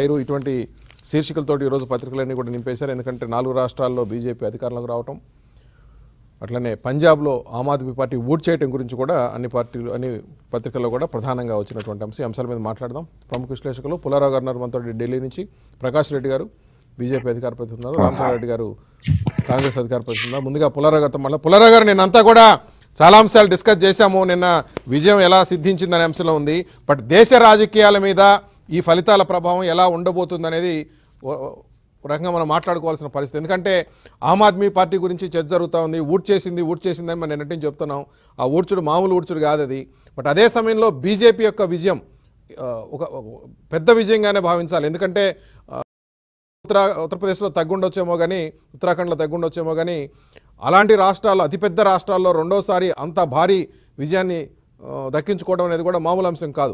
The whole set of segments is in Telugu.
పైరు ఇటువంటి శీర్షికలతోటి ఈరోజు పత్రికలన్నీ కూడా నింపేశారు ఎందుకంటే నాలుగు రాష్ట్రాల్లో బీజేపీ అధికారంలోకి రావటం అట్లనే పంజాబ్లో ఆమ్ ఆద్మీ పార్టీ ఊడ్ చేయటం గురించి కూడా అన్ని పార్టీలు అన్ని పత్రికల్లో కూడా ప్రధానంగా వచ్చినటువంటి అంశం ఈ అంశాల మీద మాట్లాడదాం ప్రముఖ విశ్లేషకులు పుల్లారావు గారు ఉన్నారు మనతో ఢిల్లీ నుంచి ప్రకాష్ రెడ్డి గారు బీజేపీ అధికార ప్రతినిధి ఉన్నారు రామచంద్ర రెడ్డి గారు కాంగ్రెస్ అధికార ప్రతినిధి ఉన్నారు ముందుగా పుల్లారావు గారితో మళ్ళీ పుల్లారావు గారు నిన్నంతా కూడా చాలా అంశాలు డిస్కస్ చేశాము నిన్న విజయం ఎలా సిద్ధించిందనే అంశంలో ఉంది బట్ దేశ రాజకీయాల మీద ఈ ఫలితాల ప్రభావం ఎలా ఉండబోతుంది అనేది ఒక రకంగా మనం మాట్లాడుకోవాల్సిన పరిస్థితి ఎందుకంటే ఆమ్ ఆద్మీ పార్టీ గురించి చర్చ జరుగుతూ ఉంది ఊడ్ చేసింది ఊడ్ చేసిందని మనం నిన్నటి నుంచి చెప్తున్నాం ఆ ఊడ్చుడు మామూలు ఊడ్చుడు కాదు అది బట్ అదే సమయంలో బీజేపీ యొక్క విజయం ఆ, ఒక ఒక పెద్ద విజయంగానే భావించాలి ఎందుకంటే ఆ, ఉత్తర ఉత్తరప్రదేశ్లో తగ్గుండొచ్చేమో కానీ ఉత్తరాఖండ్లో తగ్గుండొచ్చేమో కానీ అలాంటి రాష్ట్రాల్లో అతిపెద్ద రాష్ట్రాల్లో రెండోసారి అంత భారీ విజయాన్ని ఆ, దక్కించుకోవడం అనేది కూడా మామూలు అంశం కాదు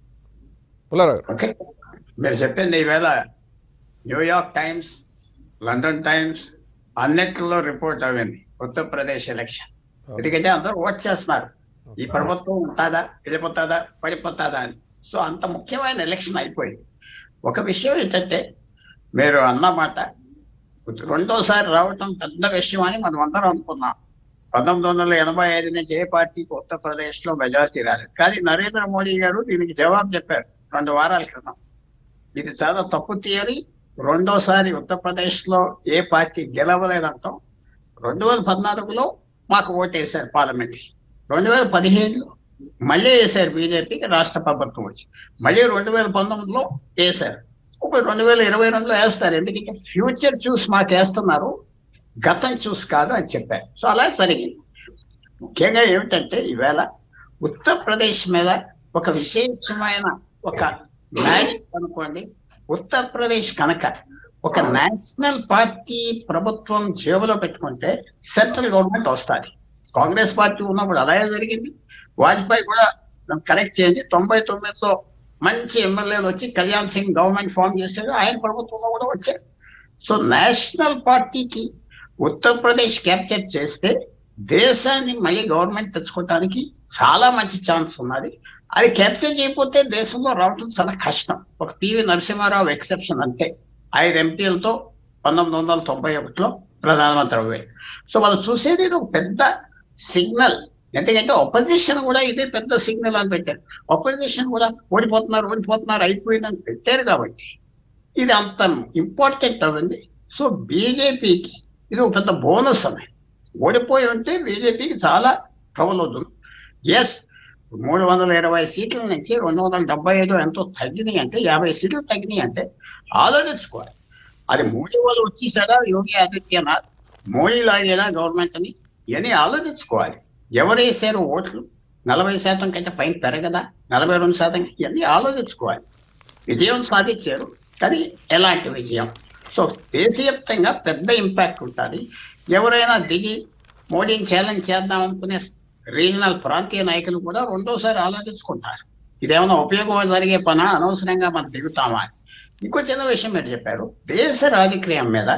పుల్లారావు గారు ఓకే మీరు చెప్పింది ఈవేళ న్యూయార్క్ టైమ్స్ లండన్ టైమ్స్ అన్నిట్లో రిపోర్ట్ అయింది ఉత్తరప్రదేశ్ ఎలక్షన్ ఎందుకంటే అందరూ ఓట్ చేస్తున్నారు ఈ ప్రభుత్వం ఉంటుందా వెళ్ళిపోతుందా పడిపోతుందా అని సో అంత ముఖ్యమైన ఎలక్షన్ అయిపోయింది ఒక విషయం ఏంటంటే మీరు అన్నమాట రెండోసారి రావటం పెద్ద విషయం అని మనం అందరం అనుకున్నాం పంతొమ్మిది వందల ఎనభై ఐదు నుంచి ఏ పార్టీకి ఉత్తరప్రదేశ్ లో మెజారిటీ రాలేదు కానీ నరేంద్ర మోడీ గారు దీనికి జవాబు చెప్పారు రెండు వారాల క్రితం ఇది చాలా తప్పు థియరీ రెండోసారి ఉత్తరప్రదేశ్ లో ఏ పార్టీ గెలవలేదంటాం రెండు వేల పద్నాలుగులో మాకు ఓటేశారు పార్లమెంట్ రెండు వేల పదిహేడులో మళ్ళీ వేశారు బీజేపీకి రాష్ట్ర ప్రభుత్వం వచ్చి మళ్ళీ రెండు వేల పంతొమ్మిదిలో వేశారు ఇప్పుడు రెండు వేల ఇరవై రెండులో వేస్తారు ఎందుకంటే ఫ్యూచర్ చూసి మాకు వేస్తున్నారు గతం చూసి కాదు అని చెప్పారు సో అలా జరిగింది ముఖ్యంగా ఏమిటంటే ఈవేళ ఉత్తరప్రదేశ్ మీద ఒక విశేషమైన ఒక మ్యాజిక్ అనుకోండి ఉత్తరప్రదేశ్ కనుక ఒక నేషనల్ పార్టీ ప్రభుత్వం జేబులో పెట్టుకుంటే సెంట్రల్ గవర్నమెంట్ వస్తుంది కాంగ్రెస్ పార్టీ ఉన్నప్పుడు అలాగే జరిగింది వాజ్పేయి కూడా కరెక్ట్ చేయండి తొంభై తొమ్మిదిలో మంచి ఎమ్మెల్యేలు వచ్చి కళ్యాణ్ సింగ్ గవర్నమెంట్ ఫామ్ చేశాడు ఆయన ప్రభుత్వంలో కూడా వచ్చారు సో నేషనల్ పార్టీకి ఉత్తరప్రదేశ్ క్యాప్చర్ చేస్తే దేశాన్ని మళ్ళీ గవర్నమెంట్ తెచ్చుకోవడానికి చాలా మంచి ఛాన్స్ ఉన్నది అది క్యాప్చర్ చేయకపోతే దేశంలో రావటం చాలా కష్టం ఒక పివి నరసింహారావు ఎక్సెప్షన్ అంతే ఐదు ఎంపీలతో పంతొమ్మిది వందల తొంభై ఒకటిలో ప్రధానమంత్రి అయ్యారు సో వాళ్ళు చూసేది ఇది ఒక పెద్ద సిగ్నల్ ఎందుకంటే ఒపోజిషన్ కూడా ఇదే పెద్ద సిగ్నల్ అని పెట్టారు ఒపోజిషన్ కూడా ఓడిపోతున్నారు ఓడిపోతున్నారు అయిపోయిందని పెట్టారు కాబట్టి ఇది అంత ఇంపార్టెంట్ అవ్వండి సో బీజేపీకి ఇది ఒక పెద్ద బోనస్ అని ఓడిపోయి ఉంటే బీజేపీకి చాలా ట్రబుల్ అవుతుంది ఎస్ మూడు వందల ఇరవై సీట్ల నుంచి రెండు వందల డెబ్బై ఐదు ఎంతో తగ్గినాయి అంటే యాభై సీట్లు తగ్గినాయి అంటే ఆలోచించుకోవాలి అది మోడీ వాళ్ళు వచ్చేసాడా యోగి ఆదిత్యనాథ్ మోడీ లాగేలా గవర్నమెంట్ అని ఇవన్నీ ఆలోచించుకోవాలి ఎవరు వేసారు ఓట్లు నలభై శాతం కంటే పైన పెరగదా నలభై రెండు శాతం ఇవన్నీ ఆలోచించుకోవాలి విజయం సాధించారు కానీ ఎలాంటి విజయం సో దేశవ్యాప్తంగా పెద్ద ఇంపాక్ట్ ఉంటుంది ఎవరైనా దిగి మోడీని ఛాలెంజ్ చేద్దాం అనుకునే రీజనల్ ప్రాంతీయ నాయకులు కూడా రెండోసారి ఆలోచించుకుంటారు ఇదేమైనా ఉపయోగం జరిగే పనా అనవసరంగా మనం దిగుతామా అని. ఇంకో చిన్న విషయం మీరు చెప్పారు దేశ రాజకీయం మీద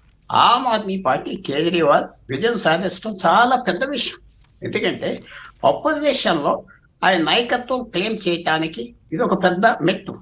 ఆమ్ ఆద్మీ పార్టీ కేజ్రీవాల్ విజయం సాధించడం చాలా పెద్ద విషయం ఎందుకంటే opposition లో ఆయన నాయకత్వం క్లెయిమ్ చేయటానికి ఇది ఒక పెద్ద మెట్టు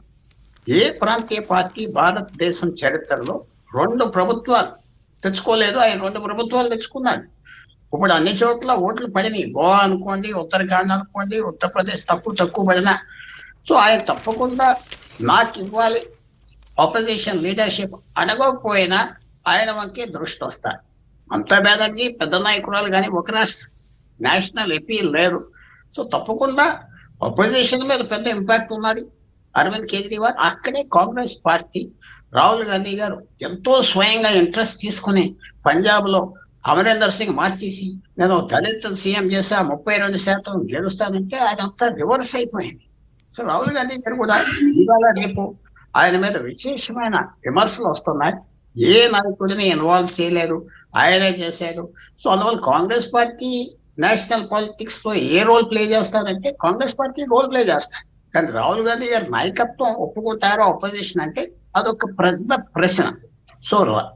ఏ ప్రాంతీయ పార్టీ భారతదేశం చరిత్రలో రెండు ప్రభుత్వాలు తెచ్చుకోలేదు ఆయన రెండు ప్రభుత్వాలు తెచ్చుకున్నాడు ఇప్పుడు అన్ని చోట్ల ఓట్లు పడినాయి గోవా అనుకోండి ఉత్తరాఖండ్ అనుకోండి ఉత్తరప్రదేశ్ తక్కువ తక్కువ పడినా సో ఆయన తప్పకుండా నాకు ఇవ్వాలి ఆపోజిషన్ లీడర్షిప్ అడగకపోయినా ఆయన వంకే దృష్టి వస్తారు మమతా బెనర్జీ పెద్ద నాయకురాలు కానీ ఒక రాష్ట్రం నేషనల్ ఎపీల్ లేరు సో తప్పకుండా అపోజిషన్ మీద పెద్ద ఇంపాక్ట్ ఉన్నది అరవింద్ కేజ్రీవాల్ అక్కడే కాంగ్రెస్ పార్టీ రాహుల్ గాంధీ గారు ఎంతో స్వయంగా ఇంట్రెస్ట్ తీసుకుని పంజాబ్ లో అమరేందర్ సింగ్ మార్చేసి నేను దళిత్ సీఎం చేసా ముప్పై రెండు శాతం గెలుస్తానంటే ఆయన అంతా రివర్స్ అయిపోయింది సో రాహుల్ గాంధీ గారు కూడా ఇవాళ రేపు ఆయన మీద విశేషమైన విమర్శలు వస్తున్నాయి ఏ నాయకుడిని ఇన్వాల్వ్ చేయలేరు ఆయనే చేశారు సో అందువల్ల కాంగ్రెస్ పార్టీ నేషనల్ పాలిటిక్స్ లో ఏ రోల్ ప్లే చేస్తారంటే కాంగ్రెస్ పార్టీ రోల్ ప్లే చేస్తారు కానీ రాహుల్ గాంధీ గారి నాయకత్వం ఒప్పుకుంటారో అపోజిషన్ అంటే అదొక పెద్ద ప్రశ్న సో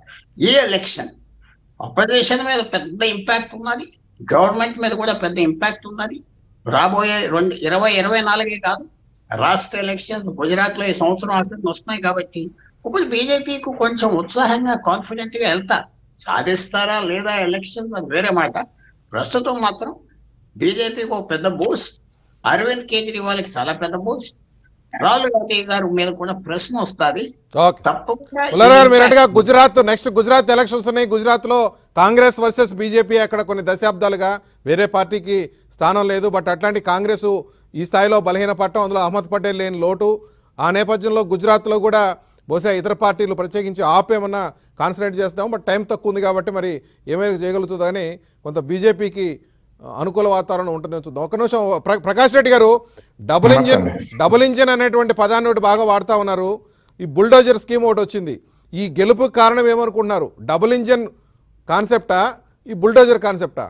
ఈ ఎలక్షన్ అపోజిషన్ మీద పెద్ద ఇంపాక్ట్ ఉన్నది గవర్నమెంట్ మీద కూడా పెద్ద ఇంపాక్ట్ ఉన్నది రాబోయే రెండు ఇరవై ఇరవై నాలుగే కాదు రాష్ట్ర ఎలక్షన్స్ గుజరాత్ లో ఈ సంవత్సరం ఆఖరికి వస్తున్నాయి కాబట్టి ఇప్పుడు బీజేపీకి కొంచెం ఉత్సాహంగా కాన్ఫిడెంట్ గా వెళ్తా సాధిస్తారా లేదా ఎలక్షన్ అది వేరే మాట ప్రస్తుతం మాత్రం బీజేపీకి ఒక పెద్ద బూస్ట్ అరవింద్ కేజ్రీవాల్కి చాలా పెద్ద బూస్ట్ రాహుల్ గాంధీ గారి మీద కూడా ప్రశ్న వస్తుంది ఓకే తప్పకుండా పుల్లారావు గారు మీరట్టుగా గుజరాత్ నెక్స్ట్ గుజరాత్ ఎలక్షన్స్ ఉన్నాయి గుజరాత్ లో కాంగ్రెస్ వర్సెస్ బీజేపీ అక్కడ కొన్ని దశాబ్దాలుగా వేరే పార్టీకి స్థానం లేదు బట్ అట్లాంటి కాంగ్రెస్ ఈ స్థాయిలో బలహీన పట్టం అందులో అహ్మద్ పటేల్ లేని లోటు ఆ నేపథ్యంలో గుజరాత్లో కూడా బహుశా ఇతర పార్టీలు ప్రత్యేకించి ఆప్ ఏమన్నా కాన్సన్ట్రేట్ చేస్తాం బట్ టైం తక్కువ ఉంది కాబట్టి మరి ఏమైనా చేయగలుగుతుందని కొంత బీజేపీకి అనుకూల వాతావరణం ఉంటుందని చూద్దాం ఒక నిమిషం ప్ర- ప్రకాష్ రెడ్డి గారు డబుల్ ఇంజిన్ డబుల్ ఇంజిన్ అనేటువంటి పదాన్ని ఒకటి బాగా వాడుతా ఉన్నారు ఈ బుల్డోజర్ స్కీమ్ ఒకటి వచ్చింది ఈ గెలుపుకి కారణం ఏమనుకుంటున్నారు డబుల్ ఇంజిన్ కాన్సెప్టా ఈ బుల్డోజర్ కాన్సెప్టా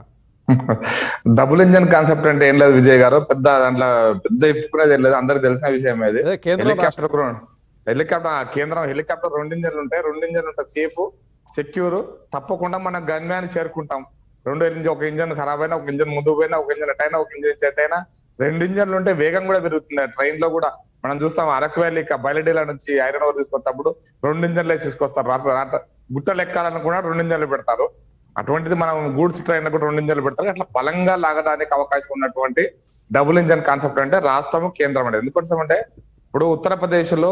డబుల్ ఇంజన్ కాన్సెప్ట్ అంటే ఏం లేదు విజయ్ గారు పెద్ద దాంట్లో పెద్ద ఇప్పుకునేది ఏం లేదు అందరికి తెలిసిన విషయం ఇది అదే కేంద్రం హెలికాప్టర్ కూడా హెలికాప్టర్ ఆ కేంద్రం హెలికాప్టర్ రెండు ఇంజన్లు ఉంటాయి రెండు ఇంజన్లు ఉంటాయి సేఫ్ సెక్యూర్ తప్పకుండా మనం గమ్యాన్ని చేరుకుంటాం రెండు ఇంజన్ ఒక ఇంజన్ ఖరాబ్ అయినా ఒక ఇంజన్ ముందుకు పోయినా ఒక ఇంజన్ అట్ అయినా ఒక ఇంజన్ చెట్ అయినా రెండు ఇంజన్లు ఉంటే వేగం కూడా పెరుగుతుంది ట్రైన్ లో కూడా మనం చూస్తాం అరకు వ్యాలీ బయలుడేలా నుంచి ఐరన్ ఓవర్ తీసుకొచ్చినప్పుడు రెండు ఇంజన్లే తీసుకొస్తారు రాత్రి రాత్రి గుట్టలు ఎక్కాలని కూడా రెండు ఇంజన్లు పెడతారు అటువంటిది మనం గూడ్స్ ట్రైన్ కూడా రెండు ఇంజన్లు పెడతారు అట్లా బలంగా లాగడానికి అవకాశం ఉన్నటువంటి డబుల్ ఇంజన్ కాన్సెప్ట్ అంటే రాష్ట్రము కేంద్రం అంటే ఎందుకోసం అంటే ఇప్పుడు ఉత్తరప్రదేశ్ లో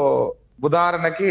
ఉదాహరణకి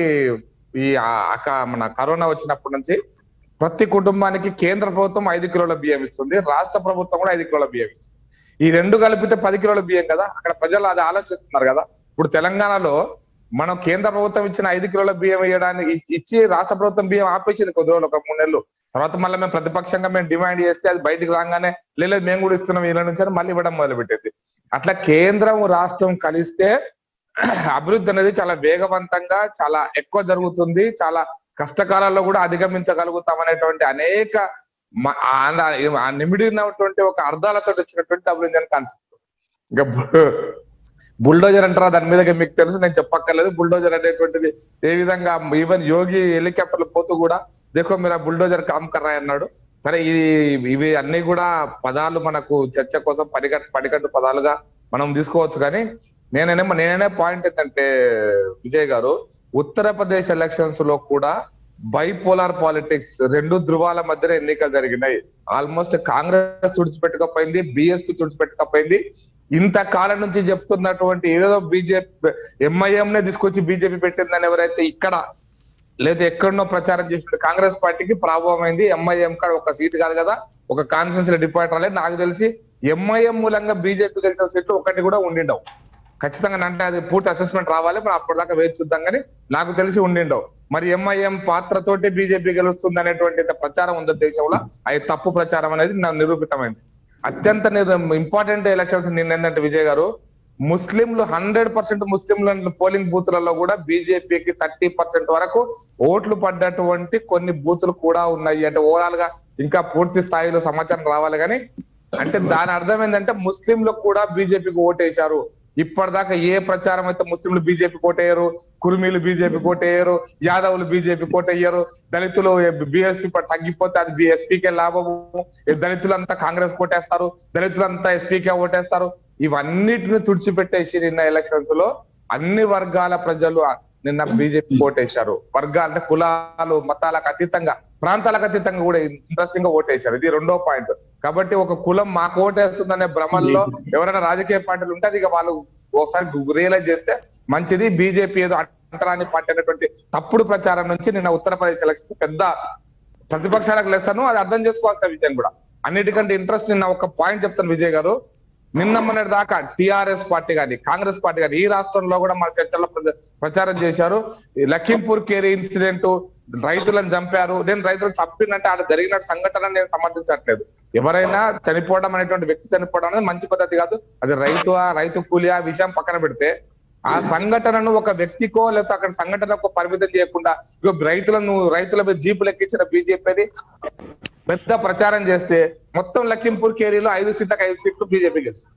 ఈ ఆ- అక- మన కరోనా వచ్చినప్పటి నుంచి ప్రతి కుటుంబానికి కేంద్ర ప్రభుత్వం ఐదు కిలోల బియ్యం ఇస్తుంది రాష్ట్ర ప్రభుత్వం కూడా ఐదు కిలోల బియ్యం ఇస్తుంది ఈ రెండు కలిపితే పది కిలోల బియ్యం కదా అక్కడ ప్రజలు అది ఆలోచిస్తున్నారు కదా ఇప్పుడు తెలంగాణలో మనం కేంద్ర ప్రభుత్వం ఇచ్చిన ఐదు కిలోల బియ్యం ఇవ్వడానికి ఇ- ఇచ్చి రాష్ట్ర ప్రభుత్వం బియ్యం ఆపేసింది కొద్ది రోజులు ఒక మూడు నెలలు తర్వాత మళ్ళీ మేము ప్రతిపక్షంగా మేము డిమాండ్ చేస్తే అది బయటికి రాగానే లేదు మేము కూడా ఇస్తున్నాం వీళ్ళ నుంచి అని మళ్ళీ ఇవ్వడం మొదలు పెట్టేది అట్లా కేంద్రం రాష్ట్రం కలిస్తే అభివృద్ధి అనేది చాలా వేగవంతంగా చాలా ఎక్కువ జరుగుతుంది చాలా కష్టకాలాల్లో కూడా అధిగమించగలుగుతాం అనేటువంటి అనేక మ- ఆ- ఆ నిమిడినటువంటి ఒక అర్థాలతో వచ్చినటువంటి డబుల్ ఇంజన్ కాన్సెప్ట్ ఇంకా బు- బుల్డోజర్ అంటారా దాని మీద మీకు తెలుసు నేను చెప్పక్కర్లేదు బుల్డోజర్ అనేటువంటిది ఏ విధంగా ఈవెన్ యోగి హెలికాప్టర్లు పోతూ కూడా దేఖో మీరు బుల్డోజర్ కామ్ కర్రా అన్నాడు సరే ఇది ఇవి అన్ని కూడా పదాలు మనకు చర్చ కోసం పడికట్టు పడికట్టు పదాలుగా మనం తీసుకోవచ్చు కానీ నేనేమో నేనే పాయింట్ ఏంటంటే విజయ్ గారు ఉత్తరప్రదేశ్ ఎలక్షన్స్ లో కూడా బైపోలార్ పాలిటిక్స్ రెండు ధృవాల మధ్యన ఎన్నికలు జరిగినాయి ఆల్మోస్ట్ కాంగ్రెస్ తుడిచిపెట్టకపోయింది బిఎస్పి తుడిచిపెట్టకపోయింది ఇంత కాలం నుంచి చెప్తున్నటువంటి ఏదో బీజేపీ ఎంఐఎం నే తీసుకొచ్చి బీజేపీ పెట్టిందని ఎవరైతే ఇక్కడ లేదా ఎక్కడనో ప్రచారం చేసిన కాంగ్రెస్ పార్టీకి ప్రాబ్లం అయింది ఎంఐఎం కాడ ఒక సీట్ కాదు కదా ఒక కాన్ఫరెన్స్ లో డిపాజిట్ రాలేదు నాకు తెలిసి ఎంఐఎం మూలంగా బీజేపీ గెలిచిన సీట్లు ఒకటి కూడా ఉండిండవు ఖచ్చితంగా అంటే అది పూర్తి అసెస్మెంట్ రావాలి మనం అప్పటిదాకా వేచి చూద్దాం కానీ నాకు తెలిసి ఉండిండవు మరి ఎంఐఎం పాత్రతోటి బీజేపీ గెలుస్తుంది అనేటువంటి ప్రచారం ఉంది దేశంలో అది తప్పు ప్రచారం అనేది నాకు నిరూపితమైంది అత్యంత ఇంపార్టెంట్ ఎలక్షన్స్ నిన్న ఏంటంటే విజయ్ గారు ముస్లింలు హండ్రెడ్ పర్సెంట్ ముస్లింల పోలింగ్ బూత్లలో కూడా బీజేపీకి థర్టీ పర్సెంట్ వరకు ఓట్లు పడ్డటువంటి కొన్ని బూతులు కూడా ఉన్నాయి అంటే ఓవరాల్ గా ఇంకా పూర్తి స్థాయిలో సమాచారం రావాలి కానీ అంటే దాని అర్థం ఏంటంటే ముస్లింలకు కూడా బీజేపీకి ఓటేశారు ఇప్పటిదాకా ఏ ప్రచారం అయితే ముస్లింలు బీజేపీ కోటేయరు కుర్మీలు బీజేపీ కోటేయరు యాదవులు బీజేపీ కోటేయరు దళితులు బీఎస్పీ తగ్గిపోతే అది బీఎస్పీకే లాభము ఈ దళితులంతా కాంగ్రెస్ కోటేస్తారు దళితులంతా ఎస్పీకే ఓటేస్తారు ఇవన్నిటిని తుడిచిపెట్టేసి నిన్న ఎలక్షన్స్ లో అన్ని వర్గాల ప్రజలు నిన్న బీజేపీ ఓటేశారు వర్గాలు అంటే కులాలు మతాలకు అతీతంగా ప్రాంతాలకు అతీతంగా కూడా ఇంట్రెస్టింగ్ గా ఓటేశారు ఇది రెండో పాయింట్ కాబట్టి ఒక కులం మాకు ఓటేస్తుందనే భ్రమల్లో ఎవరైనా రాజకీయ పార్టీలు ఉంటే అది ఇక వాళ్ళు ఒకసారి రియలైజ్ చేస్తే మంచిది బీజేపీ ఏదో అంటరాని పార్టీ అనేటువంటి తప్పుడు ప్రచారం నుంచి నిన్న ఉత్తరప్రదేశ్ ఎలక్షన్ పెద్ద ప్రతిపక్షాలకు లెసను అది అర్థం చేసుకోవాల్సిన విషయం కూడా అన్నిటికంటే ఇంట్రెస్ట్ నిన్న ఒక పాయింట్ చెప్తాను విజయ్ గారు నిన్న మొన్నటి దాకా టిఆర్ఎస్ పార్టీ కానీ కాంగ్రెస్ పార్టీ కానీ ఈ రాష్ట్రంలో కూడా మన చర్చల్లో ప్ర- ప్రచారం చేశారు ఈ లఖింపూర్ కేరీ ఇన్సిడెంట్ రైతులను చంపారు నేను రైతులను చంపినంటే ఆడ జరిగిన సంఘటన నేను సమర్థించట్లేదు ఎవరైనా చనిపోవడం అనేటువంటి వ్యక్తి చనిపోవడం అనేది మంచి పద్ధతి కాదు అది రైతు రైతు కూలి ఆ విషయం పక్కన పెడితే ఆ సంఘటనను ఒక వ్యక్తికో లేకపోతే అక్కడ సంఘటనకు పరిమితం చేయకుండా ఇగో రైతులను రైతుల మీద జీపులు ఎక్కించిన బీజేపీని పెద్ద ప్రచారం చేస్తే మొత్తం లఖింపూర్ కేరీలో ఐదు సీట్లకు ఐదు సీట్లు బీజేపీ గెలిచింది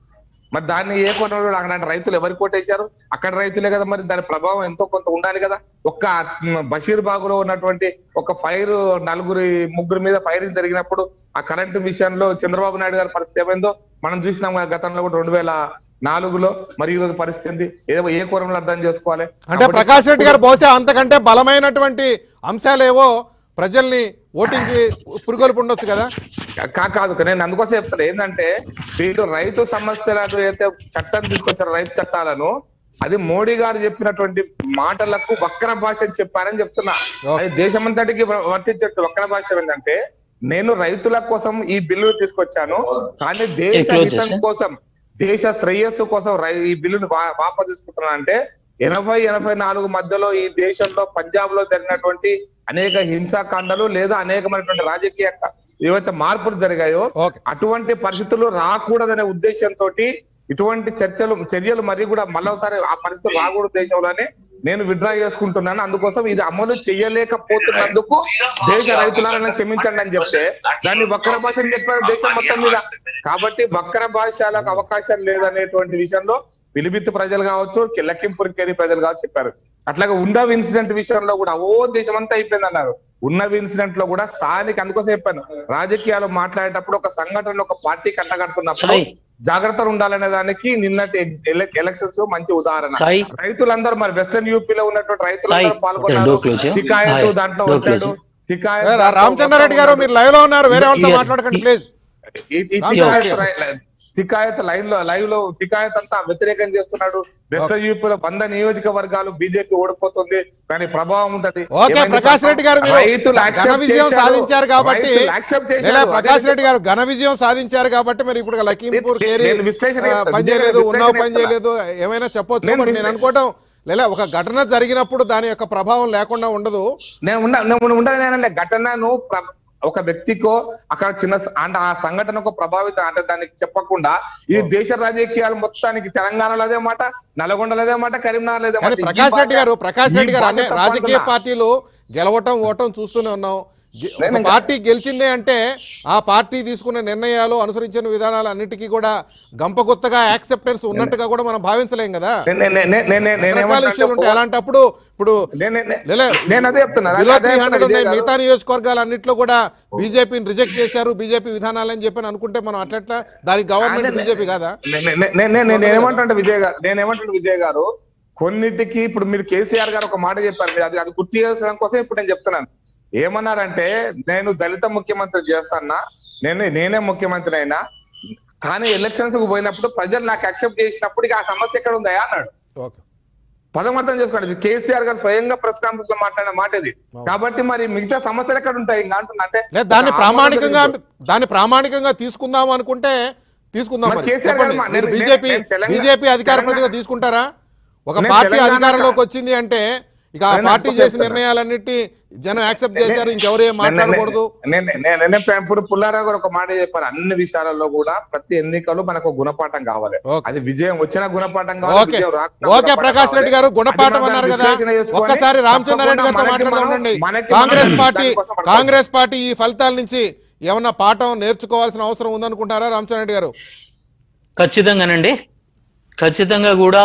మరి దాన్ని ఏ కొనలు అక్కడ రైతులు ఎవరు కొట్టేశారు అక్కడ రైతులే కదా మరి దాని ప్రభావం ఎంతో కొంత ఉండాలి కదా ఒక్క మ్, బషీర్ బాగులో ఉన్నటువంటి ఒక ఫైర్ నలుగురి ముగ్గురు మీద ఫైరింగ్ జరిగినప్పుడు ఆ కరెంటు విషయంలో చంద్రబాబు నాయుడు గారి పరిస్థితి ఏమైందో మనం చూసినాం కదా గతంలో కూడా రెండు వేల నాలుగులో మరి ఈ రోజు పరిస్థితి ఏంది? ఏదో ఏ కోణంలో అర్థం చేసుకోవాలి అంటే కాబట్టి ప్రకాష్ రెడ్డి గారు బహుశా అంతకంటే బలమైనటువంటి అంశాలేవో ప్రజల్ని ఓటింగ్కి పురుగొల్పు ఉండొచ్చు కదా కా- కాదు నేను అందుకోసం చెప్తాను ఏంటంటే వీళ్ళు రైతు సమస్యలకు అయితే చట్టం తీసుకొచ్చారు రైతు చట్టాలను అది మోడీ గారు చెప్పినటువంటి మాటలకు వక్ర భాష అని చెప్పారని చెప్తున్నా అది దేశమంతటికి వ- వర్తించట్టు వక్ర భాష ఏంటంటే నేను రైతుల కోసం ఈ బిల్లు తీసుకొచ్చాను కానీ దేశ close హితం చేసా? కోసం దేశ శ్రేయస్సు కోసం రై- ఈ బిల్లును వా- వాపసు తీసుకుంటున్నా అంటే ఎనభై ఎనభై నాలుగు మధ్యలో ఈ దేశంలో పంజాబ్ లో జరిగినటువంటి అనేక హింసాకాండలు లేదా అనేకమైనటువంటి రాజకీయ క- ఏవైతే మార్పులు జరిగాయో ఓకే అటువంటి పరిస్థితులు రాకూడదనే ఉద్దేశంతో ఇటువంటి చర్చలు చర్యలు మరి కూడా మళ్ళొకసారి ఆ పరిస్థితులు రాకూడదు దేశంలోనే నేను విడ్రా చేసుకుంటున్నాను అందుకోసం ఇది అమలు చేయలేకపోతున్నందుకు దేశ రైతులను క్షమించండి అని చెప్తే దాన్ని వక్ర భాష అని చెప్పారు దేశం మొత్తం మీద కాబట్టి వక్ర భాషలకు అవకాశం లేదనేటువంటి విషయంలో పిలిబిత్తు ప్రజలు కావచ్చు కిల్లకింపురికేరి ప్రజలు కావచ్చు చెప్పారు అట్లాగే ఉండవ్ ఇన్సిడెంట్ విషయంలో కూడా ఓ దేశం అంతా అయిపోయింది అన్నారు ఉన్నవి ఇన్సిడెంట్ లో కూడా స్థానిక అందుకోసం చెప్పాను రాజకీయాలు మాట్లాడేటప్పుడు ఒక సంఘటన ఒక పార్టీ కట్టగడుతున్నప్పుడు సాయి. జాగ్రత్తలు ఉండాలనే దానికి నిన్నటి ఎలక్షన్స్ మంచి ఉదాహరణ సాయి. రైతులందరూ మరి వెస్టర్న్ యూపీలో ఉన్నటువంటి రైతులందరూ సాయి. పాల్గొన్నారు డోర్ క్లోజ్ చేయి. తికాయతు హాయ్. దాంట్లో డోర్ వచ్చాడు క్లోజ్ తికాయత్ ఏ, రా- దాంట్లో రామచంద్రారెడ్డి గారు మీరు లైవ్ లో ఉన్నారు వేరే వాళ్ళతో ఈ- మాట్లాడకండి ఈ- ప్లీజ్ ఈ- ఈ రామచంద్రారెడ్డి తికాయత్ తికాయత్ లైన్ లో లైవ్ లో తికాయత్ అంతా వ్యతిరేకం చేస్తున్నాడు వెస్టర్న్ యూపీలో వంద నియోజకవర్గాలు బీజేపీ ఓడిపోతుంది కానీ ప్రభావం ఉంటది ఓకే ఏమైంది ప్రకాష్ రెడ్డి గారు మీరు రైతులు ఘన accept విజయం చేశారు. సాధించారు కాబట్టి రైతులు accept చేశారు. లేదా అదే ప్రకాష్ రెడ్డి గారు ఘన విజయం సాధించారు కాబట్టి మరి ఇప్పుడు లఖీంపూర్ నేను- కేరి నేను విశ్లేషణ ఆ, చేస్తాను. పని విజయ్ చేయలేదు గారు ఉన్నావు విశ్లేషణ పని చేయలేదు ఏమైనా చెప్పొచ్చు నేను బట్ నేను విశ్లే- అనుకోవటం లేదా ఒక ఘటన జరిగినప్పుడు దాని యొక్క ప్రభావం లేకుండా ఉండదు నేను ఉండ నేను ఉండాలంటే ఘటనను ప్ర- ఒక వ్యక్తికో అక్కడ చిన్న స- అంటే ఆ సంఘటనకు ప్రభావితం అంటే దానికి చెప్పకుండా ఈ దేశ రాజకీయాలు మొత్తానికి తెలంగాణలో అదే మాట నల్గొండలో అదే మాట కరీంనగర్ అదే కానీ మాట ఈ ప్రకాష్ రెడ్డి భాష- గారు ప్రకాష్ ఈ రెడ్డి గారు భాష అనే తప్పు రాజకీయ అంటున్నా. పార్టీలు గెలవటం ఓటం చూస్తూనే ఉన్నాం గె- ఒక నేను- పార్టీ గెలిచిందే అంటే ఆ పార్టీ తీసుకున్న నిర్ణయాలు అనుసరించిన విధానాలు అన్నిటికీ కూడా గంపగుత్తగా యాక్సెప్టెన్స్ ఉన్నట్టుగా కూడా మనం భావించలేం కదా నేను- నేను- నేను- నేను- నేను రకరకాల ఏమంటున్నా విషయాలు అంటే ఉంటాయి అలాంటిప్పుడు ఇప్పుడు నేను- నేను- లేలే, నేను అదే చెప్తున్నా బిలో అదే త్రీ చెప్తున్నా హండ్రెడ్ ఉన్నాయి విజయ్ గారు. మిగతా నియోజకవర్గాలు అన్నింటిలో కూడా బీజేపీని రిజెక్ట్ చేశారు బీజేపీ విధానాలని చెప్పి అనుకుంటే మనం అట్లట్లా దానికి గవర్నమెంట్ అదే- బీజేపీ కాదా నే- నే- నే- నే- నే- నేను ఏమంటుంటే విజయ్ గారు నేను ఏమంటుంటే విజయ్ గారు కొన్నిటికి ఇప్పుడు మీరు కేసీఆర్ గారు ఒక మాట చెప్పారు మీరు అది అది గుర్తు చేయడం కోసం ఇప్పుడు నేను చెప్తున్నాను ఏమన్నారంటే నేను దళిత ముఖ్యమంత్రి చేస్తానా నేను నేనే ముఖ్యమంత్రి అయినా కానీ ఎలక్షన్స్ కు పోయినప్పుడు ప్రజలు నాకు యాక్సెప్ట్ చేసినప్పుడు ఇక ఆ సమస్య ఎక్కడ ఉందా అన్నాడు ఓకే పదం అర్థం చేసుకోండి ఇది కేసీఆర్ గారు స్వయంగా ప్రెస్ కాన్ఫరెన్స్ లో మాట్లాడిన మాట ఇది కాబట్టి మరి మిగతా సమస్యలు ఎక్కడ ఉంటాయి ఇంకా అంటున్నా అంటే లేదు దాన్ని ఒక ప్రామాణికంగా ఆమోదం దాన్ని ప్రామాణికంగా తీసుకుందాం అనుకుంటే తీసుకుందాం మరి మరి కేసీఆర్ చెప్పండి గారు మా- మీరు నేను- బీజేపీ నేను తెలంగాణ- బీజేపీ అధికార తెలంగాణ- ప్రతిగా తీసుకుంటారా ఒక నేను పార్టీ తెలంగాణ అధికారంలోకి వచ్చింది అంటే ఇక ఆ నేను పార్టీ అందుకోసం చేసిన చెప్తున్నా. నిర్ణయాలన్నిటి జనం యాక్సెప్ట్ చేశారు ఇంకెవరు ఏం మాట్లాడకూడదు నేను- నేను- నేను- నేను చెప్పాను, ఇప్పుడు పుల్లారావు గారు ఒక మాట చెప్పారు అన్ని విషయాలలో కూడా ప్రతి ఎన్నికలు మనకు గుణపాఠం కావాలి ఓకే. అది విజయం వచ్చిన గుణపాఠం కావాలి ఓకే విజయం రాకుండా ఓకే గుణపాఠం ప్రకాష్ రెడ్డి గారు కావాలి. గుణపాఠం అది మనం అన్నారు కదా విశ్లేషణ చేసుకొని ఒక్కసారి రామచంద్రారెడ్డి గారితో తప్పకుండా మాట్లాడదాం మనకి ఉండండి మనకి కాంగ్రెస్ మనం పార్టీ దానికోసం పడతాం. కాంగ్రెస్ పార్టీ ఈ ఫలితాల నుంచి ఏమన్నా పాఠం నేర్చుకోవాల్సిన అవసరం ఉందనుకుంటారా రామచంద్రారెడ్డి గారు ఖచ్చితంగానండి ఖచ్చితంగా కూడా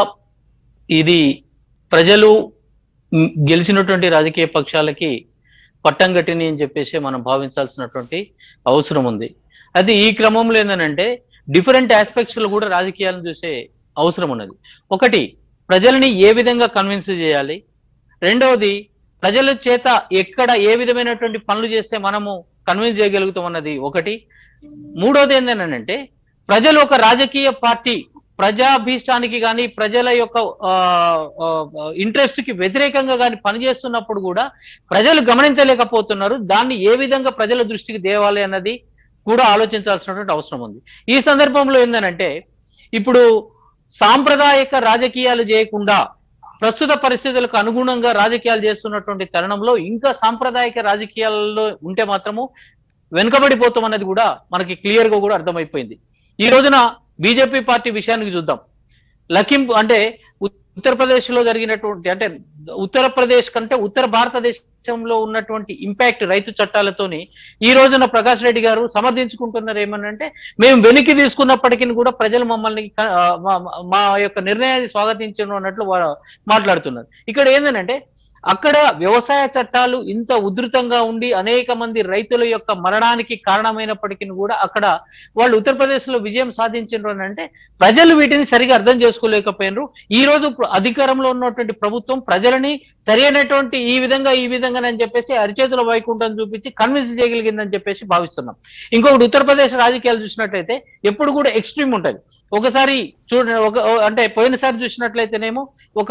ఇది ప్రజలు మ్, గెలిచినటువంటి రాజకీయ పక్షాలకి పట్టం కట్టిని అని చెప్పేసి మనం భావించాల్సినటువంటి అవసరం ఉంది అది ఈ క్రమంలో ఏంటంటే డిఫరెంట్ ఆస్పెక్ట్స్ లో కూడా రాజకీయాలను చూసే అవసరం ఉన్నది ఒకటి ప్రజలని ఏ విధంగా కన్విన్స్ చేయాలి రెండవది ప్రజల చేత ఎక్కడ ఏ విధమైనటువంటి పనులు చేస్తే మనము కన్విన్స్ చేయగలుగుతాం అన్నది ఒకటి మూడోది ఏంటంటే ప్రజలు ఒక రాజకీయ పార్టీ ప్రజాభీష్టానికి కానీ ప్రజల యొక్క ఇంట్రెస్ట్ కి వ్యతిరేకంగా కానీ పనిచేస్తున్నప్పుడు కూడా ప్రజలు గమనించలేకపోతున్నారు దాన్ని ఏ విధంగా ప్రజల దృష్టికి తేవాలి అన్నది కూడా ఆలోచించాల్సినటువంటి అవసరం ఉంది ఈ సందర్భంలో ఏంటంటే ఇప్పుడు సాంప్రదాయక రాజకీయాలు చేయకుండా ప్రస్తుత పరిస్థితులకు అనుగుణంగా రాజకీయాలు చేస్తున్నటువంటి తరుణంలో ఇంకా సాంప్రదాయక రాజకీయాలలో ఉంటే మాత్రము వెనుకబడిపోతాం అన్నది కూడా మనకి క్లియర్ గా కూడా అర్థమైపోయింది ఈ రోజున బీజేపీ పార్టీ విషయానికి చూద్దాం లఖింపు అంటే ఉత్తరప్రదేశ్ లో జరిగినటువంటి అంటే ఉత్తరప్రదేశ్ కంటే ఉత్తర భారతదేశంలో ఉన్నటువంటి ఇంపాక్ట్ రైతు చట్టాలతోని ఈ రోజున ప్రకాష్ రెడ్డి గారు సమర్థించుకుంటున్నారు ఏమనంటే మేము వెనక్కి తీసుకున్నప్పటికీ కూడా ప్రజలు మమ్మల్ని క- ఆ, మా- మా యొక్క నిర్ణయాన్ని స్వాగతించను అన్నట్లు వా- మాట్లాడుతున్నారు ఇక్కడ ఏంటంటే అక్కడ వ్యవసాయ చట్టాలు ఇంత ఉధృతంగా ఉండి అనేక మంది రైతుల యొక్క మరణానికి కారణమైనప్పటికీ కూడా అక్కడ వాళ్ళు ఉత్తరప్రదేశ్ లో విజయం సాధించారు అని అంటే ప్రజలు వీటిని సరిగా అర్థం చేసుకోలేకపోయినారు ఈ రోజు ప్ర- అధికారంలో ఉన్నటువంటి ప్రభుత్వం ప్రజలని సరైనటువంటి ఈ విధంగా ఈ విధంగా అని చెప్పేసి అరిచేతుల వైకుంఠం చూపించి కన్విన్స్ చేయగలిగిందని చెప్పేసి భావిస్తున్నాం ఇంకొకటి ఉత్తరప్రదేశ్ రాజకీయాలు చూసినట్లయితే ఎప్పుడు కూడా ఎక్స్ట్రీమ్ ఉంటది ఒకసారి చూడ ఒక అంటే పోయినసారి చూసినట్లయితేనేమో ఒక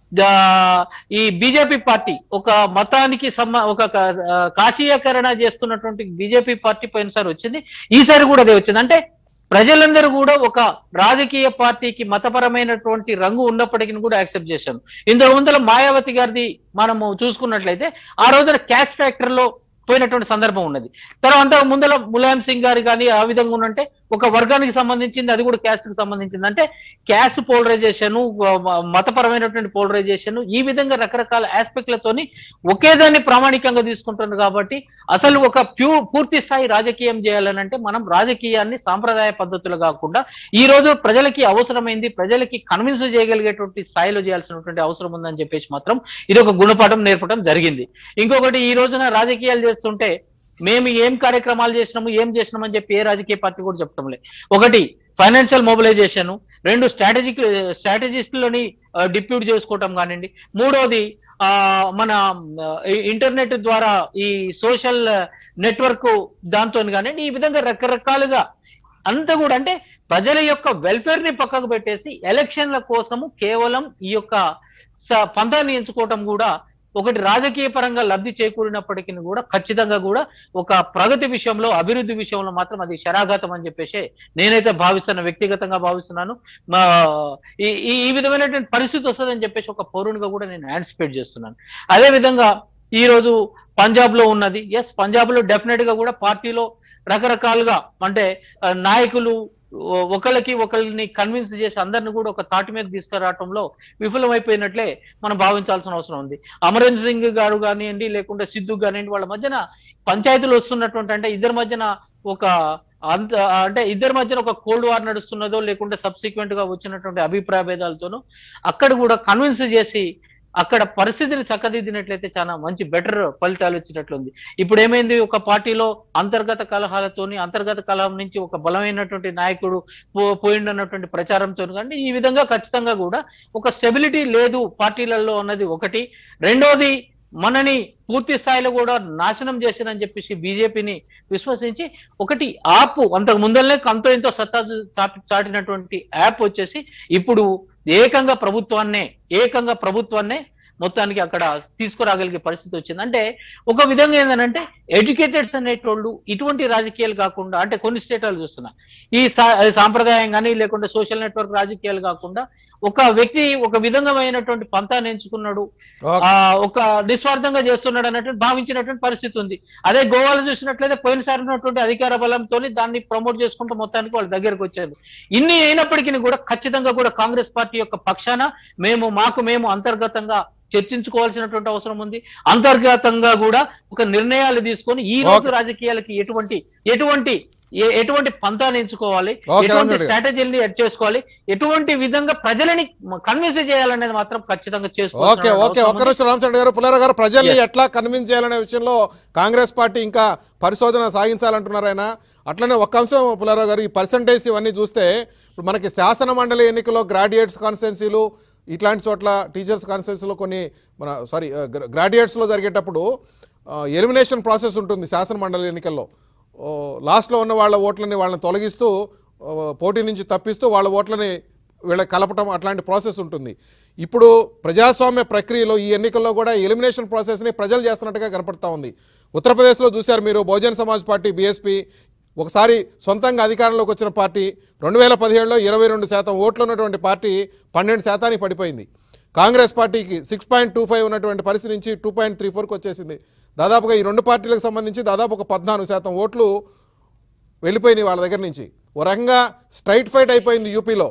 దా- ఈ బీజేపీ పార్టీ ఒక మతానికి సంబ ఒక క- ఆ, కాశీయకరణ చేస్తున్నటువంటి బీజేపీ పార్టీ పోయినసారి వచ్చింది ఈసారి కూడా అదే వచ్చింది అంటే ప్రజలందరూ కూడా ఒక రాజకీయ పార్టీకి మతపరమైనటువంటి రంగు ఉన్నప్పటికీ కూడా యాక్సెప్ట్ చేశాను ఇందులో ముందర మాయావతి గారిది మనము చూసుకున్నట్లయితే ఆ రోజున క్యాష్ ఫ్యాక్టర్ లో పోయినటువంటి సందర్భం ఉన్నది తర్వాత ముందర ములాయం సింగ్ గారు కానీ ఆ విధంగా ఉన్నంటే ఒక వర్గానికి సంబంధించింది అది కూడా క్యాస్ట్ కి సంబంధించింది అంటే క్యాస్ట్ పోలరైజేషన్ మతపరమైనటువంటి పోలరైజేషన్ ఈ విధంగా రకరకాల ఆస్పెక్ట్లతోని ఒకే దాన్ని ప్రామాణికంగా తీసుకుంటున్నారు కాబట్టి అసలు ఒక ప్యూ పూర్తి స్థాయి రాజకీయం చేయాలనంటే మనం రాజకీయాన్ని సాంప్రదాయ పద్ధతులు కాకుండా ఈ రోజు ప్రజలకి అవసరమైంది ప్రజలకి కన్విన్స్ చేయగలిగేటువంటి స్థాయిలో చేయాల్సినటువంటి అవసరం ఉందని చెప్పేసి మాత్రం ఇది ఒక గుణపాఠం నేర్పడం జరిగింది ఇంకొకటి ఈ రోజున రాజకీయాలు చేస్తుంటే మేము ఏం కార్యక్రమాలు చేసినాము ఏం చేసినాము అని చెప్పి ఏ రాజకీయ పార్టీ కూడా చెప్పడం లేదు ఒకటి ఫైనాన్షియల్ మొబిలైజేషన్ రెండు స్ట్రాటజిక్ స్ట్రాటజిస్టులని డిప్యూట్ చేసుకోవటం కానివ్వండి మూడోది ఆ మన ఇంటర్నెట్ ద్వారా ఈ సోషల్ నెట్వర్క్ దాంతో కానివ్వండి ఈ విధంగా రకరకాలుగా అంతా కూడా అంటే ప్రజల యొక్క వెల్ఫేర్ ని పక్కకు పెట్టేసి ఎలక్షన్ల కోసము కేవలం ఈ యొక్క స- పంతాన్ని ఎంచుకోవటం కూడా ఒకటి రాజకీయ పరంగా లబ్ధి చేకూరినప్పటికీ కూడా ఖచ్చితంగా కూడా ఒక ప్రగతి విషయంలో అభివృద్ధి విషయంలో మాత్రం అది శరాఘాతం అని చెప్పేసి నేనైతే భావిస్తున్నాను వ్యక్తిగతంగా భావిస్తున్నాను మా ఈ ఈ- ఈ విధమైనటువంటి పరిస్థితి వస్తుందని చెప్పేసి ఒక పౌరునిగా కూడా నేను యాంటిసిపేట్ చేస్తున్నాను అదే విధంగా ఈ రోజు పంజాబ్ లో ఉన్నది ఎస్ పంజాబ్ లో డెఫినెట్ గా కూడా పార్టీలో రకరకాలుగా అంటే ఆ, నాయకులు ఓ- ఒకళ్ళకి ఒకళ్ళని కన్విన్స్ చేసి అందరిని కూడా ఒక తాటి మీద తీసుకురావటంలో విఫలమైపోయినట్లే మనం భావించాల్సిన అవసరం ఉంది అమరేంద్ర సింగ్ గారు కానివ్వండి లేకుంటే సిద్ధు కానివ్వండి వాళ్ళ మధ్యన పంచాయతీలు వస్తున్నటువంటి అంటే ఇద్దరి మధ్యన ఒక అంత అంటే ఇద్దరి మధ్యన ఒక కోల్డ్ వార్ నడుస్తున్నదో లేకుంటే సబ్సిక్వెంట్ గా వచ్చినటువంటి అభిప్రాయ భేదాలతోనూ అక్కడ కూడా కన్విన్స్ చేసి అక్కడ పరిస్థితిని చక్కదిద్దినట్లయితే చాలా మంచి బెటర్ ఫలితాలు వచ్చినట్లుంది ఇప్పుడు ఏమైంది ఒక పార్టీలో అంతర్గత కలహాలతోని అంతర్గత కలహం నుంచి ఒక బలమైనటువంటి నాయకుడు పో- పోయిండన్నటువంటి ప్రచారంతో కానీ ఈ విధంగా ఖచ్చితంగా కూడా ఒక స్టెబిలిటీ లేదు పార్టీలలో అన్నది ఒకటి రెండోది మనని పూర్తి స్థాయిలో కూడా నాశనం చేసిందని చెప్పేసి బీజేపీని విశ్వసించి ఒకటి యాప్ అంతకు ముందరనే అంతో ఎంతో సత్తా చూ- చాటి- చాటినటువంటి యాప్ వచ్చేసి ఇప్పుడు ఏకంగా ప్రభుత్వాన్నే ఏకంగా ప్రభుత్వాన్నే మొత్తానికి అక్కడ తీసుకురాగలిగే పరిస్థితి వచ్చింది అంటే ఒక విధంగా ఏంటంటే ఎడ్యుకేటెడ్స్ అనేటోళ్ళు ఇటువంటి రాజకీయాలు కాకుండా అంటే కొన్ని స్టేటాలు చూస్తున్నా ఈ సా- సాంప్రదాయం కానీ లేకుంటే సోషల్ నెట్వర్క్ రాజకీయాలు కాకుండా ఒక వ్యక్తి ఒక విధంగామైనటువంటి పంతాన్ని ఎంచుకున్నాడు ఓకే. ఆ ఒక నిస్వార్థంగా చేస్తున్నాడు అన్నటువంటి భావించినటువంటి పరిస్థితి ఉంది అదే గోవాలో చూసినట్లయితే పోయినసారి ఉన్నటువంటి అధికార బలంతో దాన్ని ప్రమోట్ చేసుకుంటూ మొత్తానికి వాళ్ళ దగ్గరకు వచ్చారు ఇన్ని అయినప్పటికీ కూడా ఖచ్చితంగా కూడా కాంగ్రెస్ పార్టీ యొక్క పక్షాన మేము మాకు మేము అంతర్గతంగా చర్చించుకోవాల్సినటువంటి అవసరం ఉంది అంతర్గతంగా కూడా ఒక నిర్ణయాలు తీసుకొని ఈ రోజు ఓకే. రాజకీయాలకి ఎటువంటి ఎటువంటి ఏ- ఎటువంటి పంతాన్ని ఎంచుకోవాలి ఓకే, ఎటువంటి రామరెడ్డి గారు. స్ట్రాటజీని ఎడ్ చేసుకోవాలి ఎటువంటి విధంగా ప్రజలని కన్విన్స్ చేయాలనేది మాత్రం ఖచ్చితంగా ఓకే చేసుకోవాలి ఓకే ఒక్క నిమిషం రామచంద్ర గారు పుల్లారా గారు ప్రజల్ని Yes. ఎట్లా కన్విన్స్ చేయాలనే విషయంలో కాంగ్రెస్ పార్టీ ఇంకా పరిశోధన సాగించాలంటున్నారు ఆయన అట్లనే ఒక్క అంశం పుల్లారావు గారు ఈ పర్సంటేజ్ ఇవన్నీ చూస్తే ఇప్పుడు మనకి శాసన మండలి ఎన్నికల్లో గ్రాడ్యుయేట్స్ కాన్స్టిట్యున్సీలు ఇట్లాంటి చోట్ల టీచర్స్ కాన్స్టిట్యున్సీలో కొన్ని మన సారీ గ్రాడ్యుయేట్స్లో జరిగేటప్పుడు ఎలిమినేషన్ ప్రాసెస్ ఉంటుంది శాసన మండలి ఎన్నికల్లో ఓ, లాస్ట్లో ఉన్న వాళ్ళ ఓట్లని వాళ్ళని తొలగిస్తూ ఓ, పోటీ నుంచి తప్పిస్తూ వాళ్ళ ఓట్లని వీళ్ళ కలపటం అట్లాంటి ప్రాసెస్ ఉంటుంది ఇప్పుడు ప్రజాస్వామ్య ప్రక్రియలో ఈ ఎన్నికల్లో కూడా ఎలిమినేషన్ ప్రాసెస్ని ప్రజలు చేస్తున్నట్టుగా కనపడతా ఉంది ఉత్తరప్రదేశ్లో చూశారు మీరు బహుజన్ సమాజ్ పార్టీ బీఎస్పీ ఒకసారి సొంతంగా అధికారంలోకి వచ్చిన పార్టీ రెండు వేల పదిహేడులో ఇరవై రెండు శాతం ఓట్లు ఉన్నటువంటి పార్టీ పన్నెండు శాతానికి పడిపోయింది కాంగ్రెస్ పార్టీకి సిక్స్ పాయింట్ టూ ఫైవ్ ఉన్నటువంటి పరిస్థితి నుంచి టూ పాయింట్ త్రీ ఫోర్కి వచ్చేసింది దాదాపుగా ఈ రెండు పార్టీలకు సంబంధించి దాదాపు ఒక పద్నాలుగు శాతం ఓట్లు వెళ్ళిపోయినాయి వాళ్ళ దగ్గర నుంచి ఓ రకంగా స్ట్రైట్ ఫైట్ అయిపోయింది యూపీలో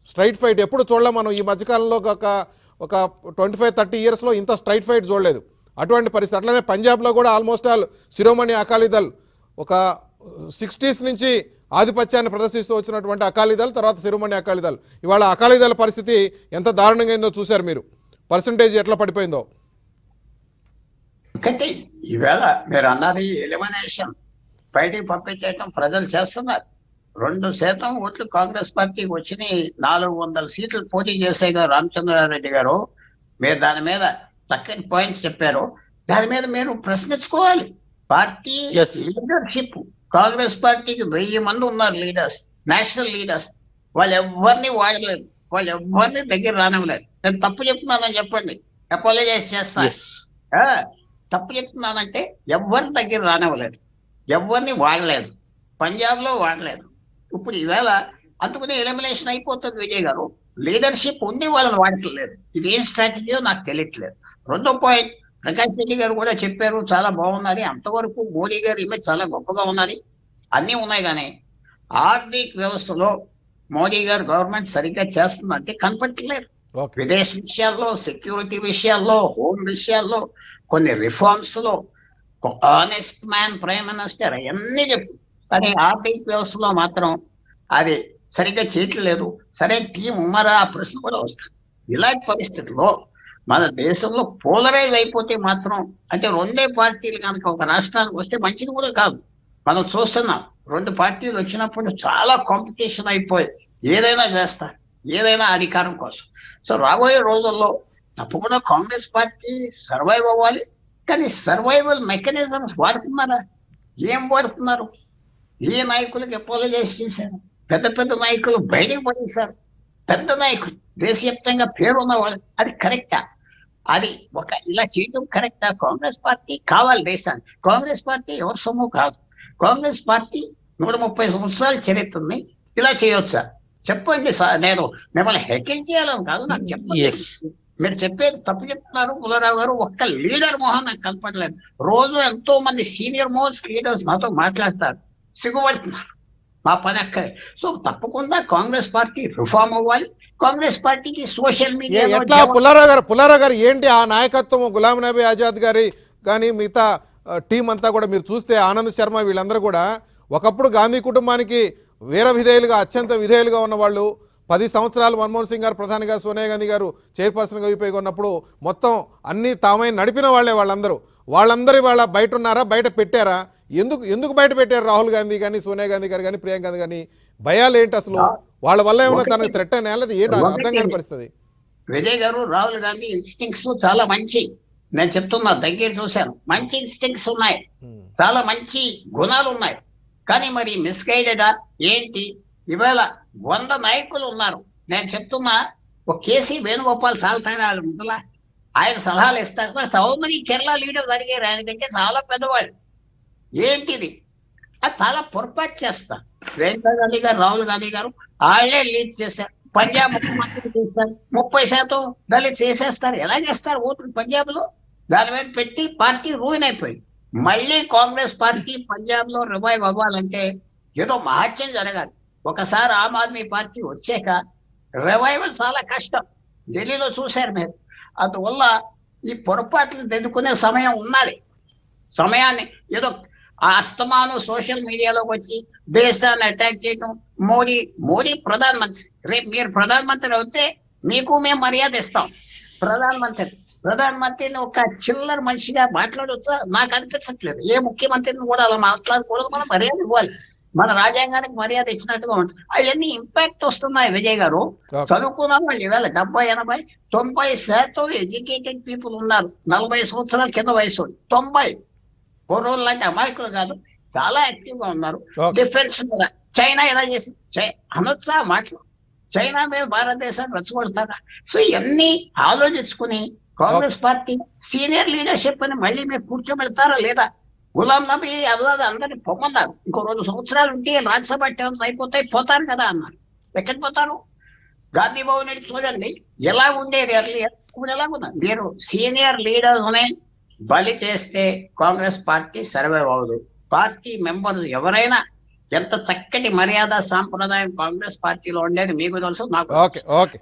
స్ట్రైట్ ఫైట్ ఎప్పుడు చూడలే మనం ఈ మధ్యకాలంలో ఒక ఒక ట్వంటీ ఫైవ్ థర్టీ ఇయర్స్లో ఇంత స్ట్రైట్ ఫైట్ చూడలేదు అటువంటి పరిస్థితి అట్లనే పంజాబ్లో కూడా ఆల్మోస్ట్ ఆల్ శిరోమణి అకాలీదల్ ఒక సిక్స్టీస్ నుంచి ఆధిపత్యాన్ని ప్రదర్శిస్తూ వచ్చినటువంటి అకాలీదల్ తర్వాత శిరోమణి అకాలీదల్ ఇవాళ అకాలీదళ పరిస్థితి ఎంత దారుణంగా అయిందో చూశారు మీరు పర్సంటేజ్ ఎట్లా పడిపోయిందో ఒకటి ఈవేళ మీరు అన్నది ఎలిమినేషన్ బయటికి పంపించేయటం ప్రజలు చేస్తున్నారు రెండు శాతం ఓట్లు కాంగ్రెస్ పార్టీకి వచ్చినాయి నాలుగు వందల సీట్లు పోటీ చేసే గారు రామచంద్రారెడ్డి గారు మీరు దాని మీద చక్కని పాయింట్స్ చెప్పారు దాని మీద మీరు ప్రశ్నించుకోవాలి పార్టీ Yes. లీడర్షిప్ కాంగ్రెస్ పార్టీకి వెయ్యి మంది ఉన్నారు లీడర్స్ నేషనల్ లీడర్స్ వాళ్ళు ఎవరిని వాడలేదు వాళ్ళు ఎవరిని దగ్గర రానివ్వలేదు నేను తప్పు చెప్తున్నానని చెప్పండి అపాలజైజ్ చేస్తాను ఎస్ ఆ, తప్పు చెప్తున్నానంటే ఎవరిని దగ్గర రానివ్వలేదు ఎవరిని వాడలేదు పంజాబ్ లో వాడలేదు ఇప్పుడు ఈవేళ అందుకనే ఎలిమినేషన్ అయిపోతుంది విజయ్ గారు లీడర్షిప్ ఉంది వాళ్ళని వాడట్లేదు ఇది ఏం స్ట్రాటజీయో నాకు తెలియట్లేదు రెండో పాయింట్ ప్రకాష్ రెడ్డి గారు కూడా చెప్పారు చాలా బాగున్నది అంతవరకు మోడీ గారి ఇమేజ్ చాలా గొప్పగా ఉన్నది అన్నీ ఉన్నాయి కానీ ఆర్థిక వ్యవస్థలో మోడీ గారు గవర్నమెంట్ సరిగ్గా చేస్తుందంటే కనపట్టలేదు ఓకే విదేశ విషయాల్లో సెక్యూరిటీ విషయాల్లో హోమ్ విషయాల్లో కొన్ని రిఫార్మ్స్ లో ఆనెస్ట్ మ్యాన్ ప్రైమ్ మినిస్టర్ అవన్నీ చెప్పు కానీ ఆర్థిక వ్యవస్థలో మాత్రం అది సరిగ్గా చేయట్లేదు సరే టీం ఉమ్మరా ఆ ప్రశ్న కూడా వస్తుంది ఇలాంటి పరిస్థితుల్లో మన దేశంలో పోలరైజ్ అయిపోతే మాత్రం అంటే రెండే పార్టీలు కనుక ఒక రాష్ట్రానికి వస్తే మంచిది కూడా కాదు మనం చూస్తున్నాం రెండు పార్టీలు వచ్చినప్పుడు చాలా కాంపిటీషన్ అయిపోయి ఏదైనా చేస్తారు ఏదైనా అధికారం కోసం సో రాబోయే రోజుల్లో తప్పకుండా కాంగ్రెస్ పార్టీ సర్వైవ్ అవ్వాలి కానీ సర్వైవల్ మెకానిజమ్స్ వాడుతున్నారా ఏం వాడుతున్నారు ఏ నాయకులకు అపాలజైజ్ చేశారు పెద్ద పెద్ద నాయకులు బయటకు పడేశారు పెద్ద నాయకులు దేశవ్యాప్తంగా పేరున్న వాళ్ళు అది కరెక్టా అది ఒక ఇలా చేయడం కరెక్టా కాంగ్రెస్ పార్టీ కావాలి దేశానికి కాంగ్రెస్ పార్టీ ఎవరి సొమ్ము కాదు కాంగ్రెస్ పార్టీ నూట ముప్పై సంవత్సరాల చరిత్ర ఉంది ఇలా చేయొచ్చా చెప్పండి సార్ నేను మిమ్మల్ని హెకిల్ చేయాలని కాదు నాకు చెప్పండి Yes. మీరు చెప్పేది తప్పు చెప్తున్నారు పుల్లారావు గారు ఒక్క లీడర్ మొహం నాకు కనపడలేదు రోజు ఎంతో మంది సీనియర్ మోస్ట్ లీడర్స్ నాతో మాట్లాడతారు సిగ్గుపడుతున్నారు మా పని అక్కడే సో తప్పకుండా కాంగ్రెస్ పార్టీ రిఫార్మ్ అవ్వాలి కాంగ్రెస్ పార్టీకి సోషల్ ఏ- మీడియాలో ఎట్లా పుల్లారావు గారు పుల్లారావు గారు ఏంటి ఆ నాయకత్వం గులాం నబీ ఆజాద్ గారి కానీ మిగతా ఆ, టీం అంతా కూడా మీరు చూస్తే ఆనంద్ శర్మ వీళ్ళందరూ కూడా ఒకప్పుడు గాంధీ కుటుంబానికి వీర విధేయులుగా అత్యంత విధేయులుగా ఉన్న వాళ్ళు పది సంవత్సరాలు మన్మోహన్ సింగ్ గారు ప్రధానిగా సోనియా గాంధీ గారు చైర్పర్సన్గా అయిపోయి ఉన్నప్పుడు మొత్తం అన్ని తామై నడిపిన వాళ్ళే వాళ్ళందరూ వాళ్ళందరి వాళ్ళ బయట ఉన్నారా బయట పెట్టారా ఎందుకు ఎందుకు బయట పెట్టారు రాహుల్ గాంధీ కానీ సోనియా గాంధీ గారు కానీ ప్రియాంక గాంధీ కానీ భయాలు ఏంటి అసలు వాళ్ళ వల్ల ఏమైనా తనకు థ్రెట్ అయినా లేదా ఏంటి అర్థం కాని పరిస్థితి విజయ్ గారు రాహుల్ గాంధీ ఇన్స్టింగ్స్ చాలా మంచి నేను చెప్తున్నా దగ్గర చూశాను మంచి ఇన్స్టింగ్స్ ఉన్నాయి ఉమ్. చాలా మంచి గుణాలు ఉన్నాయి కానీ మరి మిస్గైడెడా ఏంటి ఇవాళ వంద నాయకులు ఉన్నారు నేను చెప్తున్నా ఒక కేసీ వేణుగోపాల్ చాలా తేడా ఉంటుందా ఆయన సలహాలు ఇస్తారు చాలా మంది కేరళ లీడర్స్ అడిగారు ఆయనకంటే చాలా పెద్దవాళ్ళు ఏంటిది అది చాలా పొరపాటు చేస్తా ప్రియాంక గాంధీ గారు రాహుల్ గాంధీ గారు వాళ్ళే లీడ్ చేశారు పంజాబ్ ముఖ్యమంత్రి చేస్తారు ముప్పై శాతం దళిత్ చేసేస్తారు ఎలా చేస్తారు ఓట్లు పంజాబ్ లో దాని మీద పెట్టి పార్టీ రూయిన్ అయిపోయింది మళ్ళీ కాంగ్రెస్ పార్టీ పంజాబ్ లో రివైవ్ అవ్వాలంటే ఏదో మహత్యం జరగాలి ఒకసారి ఆమ్ ఆద్మీ పార్టీ వచ్చాక రివైవల్ చాలా కష్టం ఢిల్లీలో చూశారు మీరు అందువల్ల ఈ పొరపాట్లు దిద్దుకునే సమయం ఉన్నది సమయాన్ని ఏదో ఆ అస్తమాను సోషల్ మీడియాలోకి వచ్చి దేశాన్ని అటాక్ చేయటం మోడీ మోడీ ప్రధానమంత్రి రేపు మీరు ప్రధానమంత్రి అవుతే మీకు మేము మర్యాద ఇస్తాం ప్రధానమంత్రి ప్రధానమంత్రిని ఒక చిల్లర మనిషిగా మాట్లాడొచ్చా నాకు అనిపించట్లేదు ఏ ముఖ్యమంత్రిని కూడా అలా మాట్లాడకూడదు మనం మర్యాద ఇవ్వాలి మన రాజ్యాంగానికి మర్యాద ఇచ్చినట్టుగా ఉంటుంది అవన్నీ ఇంపాక్ట్ వస్తున్నాయి విజయ్ గారు Okay. చదువుకున్న వాళ్ళు ఈవేళ డెబ్బై ఎనభై తొంభై శాతం ఎడ్యుకేటెడ్ పీపుల్ ఉన్నారు నలభై సంవత్సరాల కింద వయసు వాళ్ళు. తొంభై పూర్వం లాంటి అమాయకులు కాదు చాలా యాక్టివ్ గా ఉన్నారు Okay. డిఫెన్స్ మీద చైనా ఎలా చేసి చై- అనొచ్చా మాటలు చైనా మీద భారతదేశాన్ని రెచ్చగొడతారా సో ఇవన్నీ ఆలోచించుకుని కాంగ్రెస్ పార్టీ సీనియర్ లీడర్షిప్ అని మళ్ళీ మీరు కూర్చోబెడతారా లేదా గులాం నబీ ఆజాద్ అందరిని పొమ్మన్నారు ఇంకో రెండు సంవత్సరాలు ఉంటే రాజ్యసభ టర్మ్స్ అయిపోతాయి పోతారు కదా అన్నారు ఎక్కడికి పోతారు గాంధీ భవన్ వెళ్ళి చూడండి ఎలా ఉండేది ఎర్లీ ఇప్పుడు ఎలా ఉన్నారు మీరు సీనియర్ లీడర్స్ నే బలి చేస్తే కాంగ్రెస్ పార్టీ సర్వైవ్ అవ్వదు పార్టీ మెంబర్స్ ఎవరైనా ఎంత చక్కటి మర్యాద సాంప్రదాయం కాంగ్రెస్ పార్టీలో ఉండేది మీకు తెలుసు నాకు తెలుసు. ఓకే ఓకే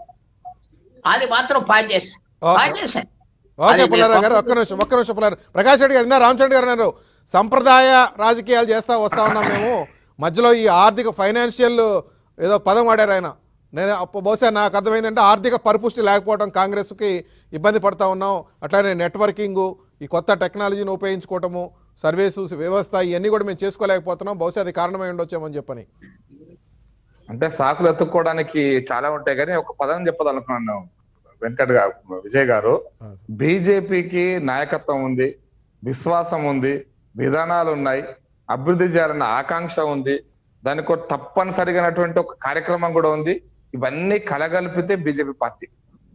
అది మాత్రం పాస్ చేశారు ఓకే. పాస్ చేశారు ఓకే అది పుల్లారావు గారు మీరు ఒక్క నిమిషం ఒక్క నిమిషం పుల్లారావు ప్రకాష్ రెడ్డి గారు ఇందా రామచంద్ర గారు అన్నారు సంప్రదాయ రాజకీయాలు చేస్తా వస్తా ఉన్నాం మేము మధ్యలో ఈ ఆర్థిక ఫైనాన్షియల్ ఏదో పదం వాడారు ఆయన నేను అప్ప- బహుశా నాకు అర్థమైందంటే ఆర్థిక పరిపుష్టి లేకపోవడం కాంగ్రెస్కి ఇబ్బంది పడతా ఉన్నాం అట్లానే నెట్వర్కింగు ఈ కొత్త టెక్నాలజీని ఉపయోగించుకోవటము సర్వీసు వ్యవస్థ ఇవన్నీ కూడా మేము చేసుకోలేకపోతున్నాం బహుశా అది కారణమై ఉండొచ్చేమో అని చెప్పని అంటే సాకులు ఎత్తుక్కోవడానికి చాలా ఉంటాయి కానీ ఒక పదం చెప్పదనుకున్నాను వెంకట్ గారు విజయ్ గారు బీజేపీకి నాయకత్వం ఉంది విశ్వాసం ఉంది విధానాలు ఉన్నాయి అభివృద్ధి చేయాలన్న ఆకాంక్ష ఉంది దానికి ఒక తప్పనిసరిగానటువంటి ఒక కార్యక్రమం కూడా ఉంది ఇవన్నీ కలగలిపితే బీజేపీ పార్టీ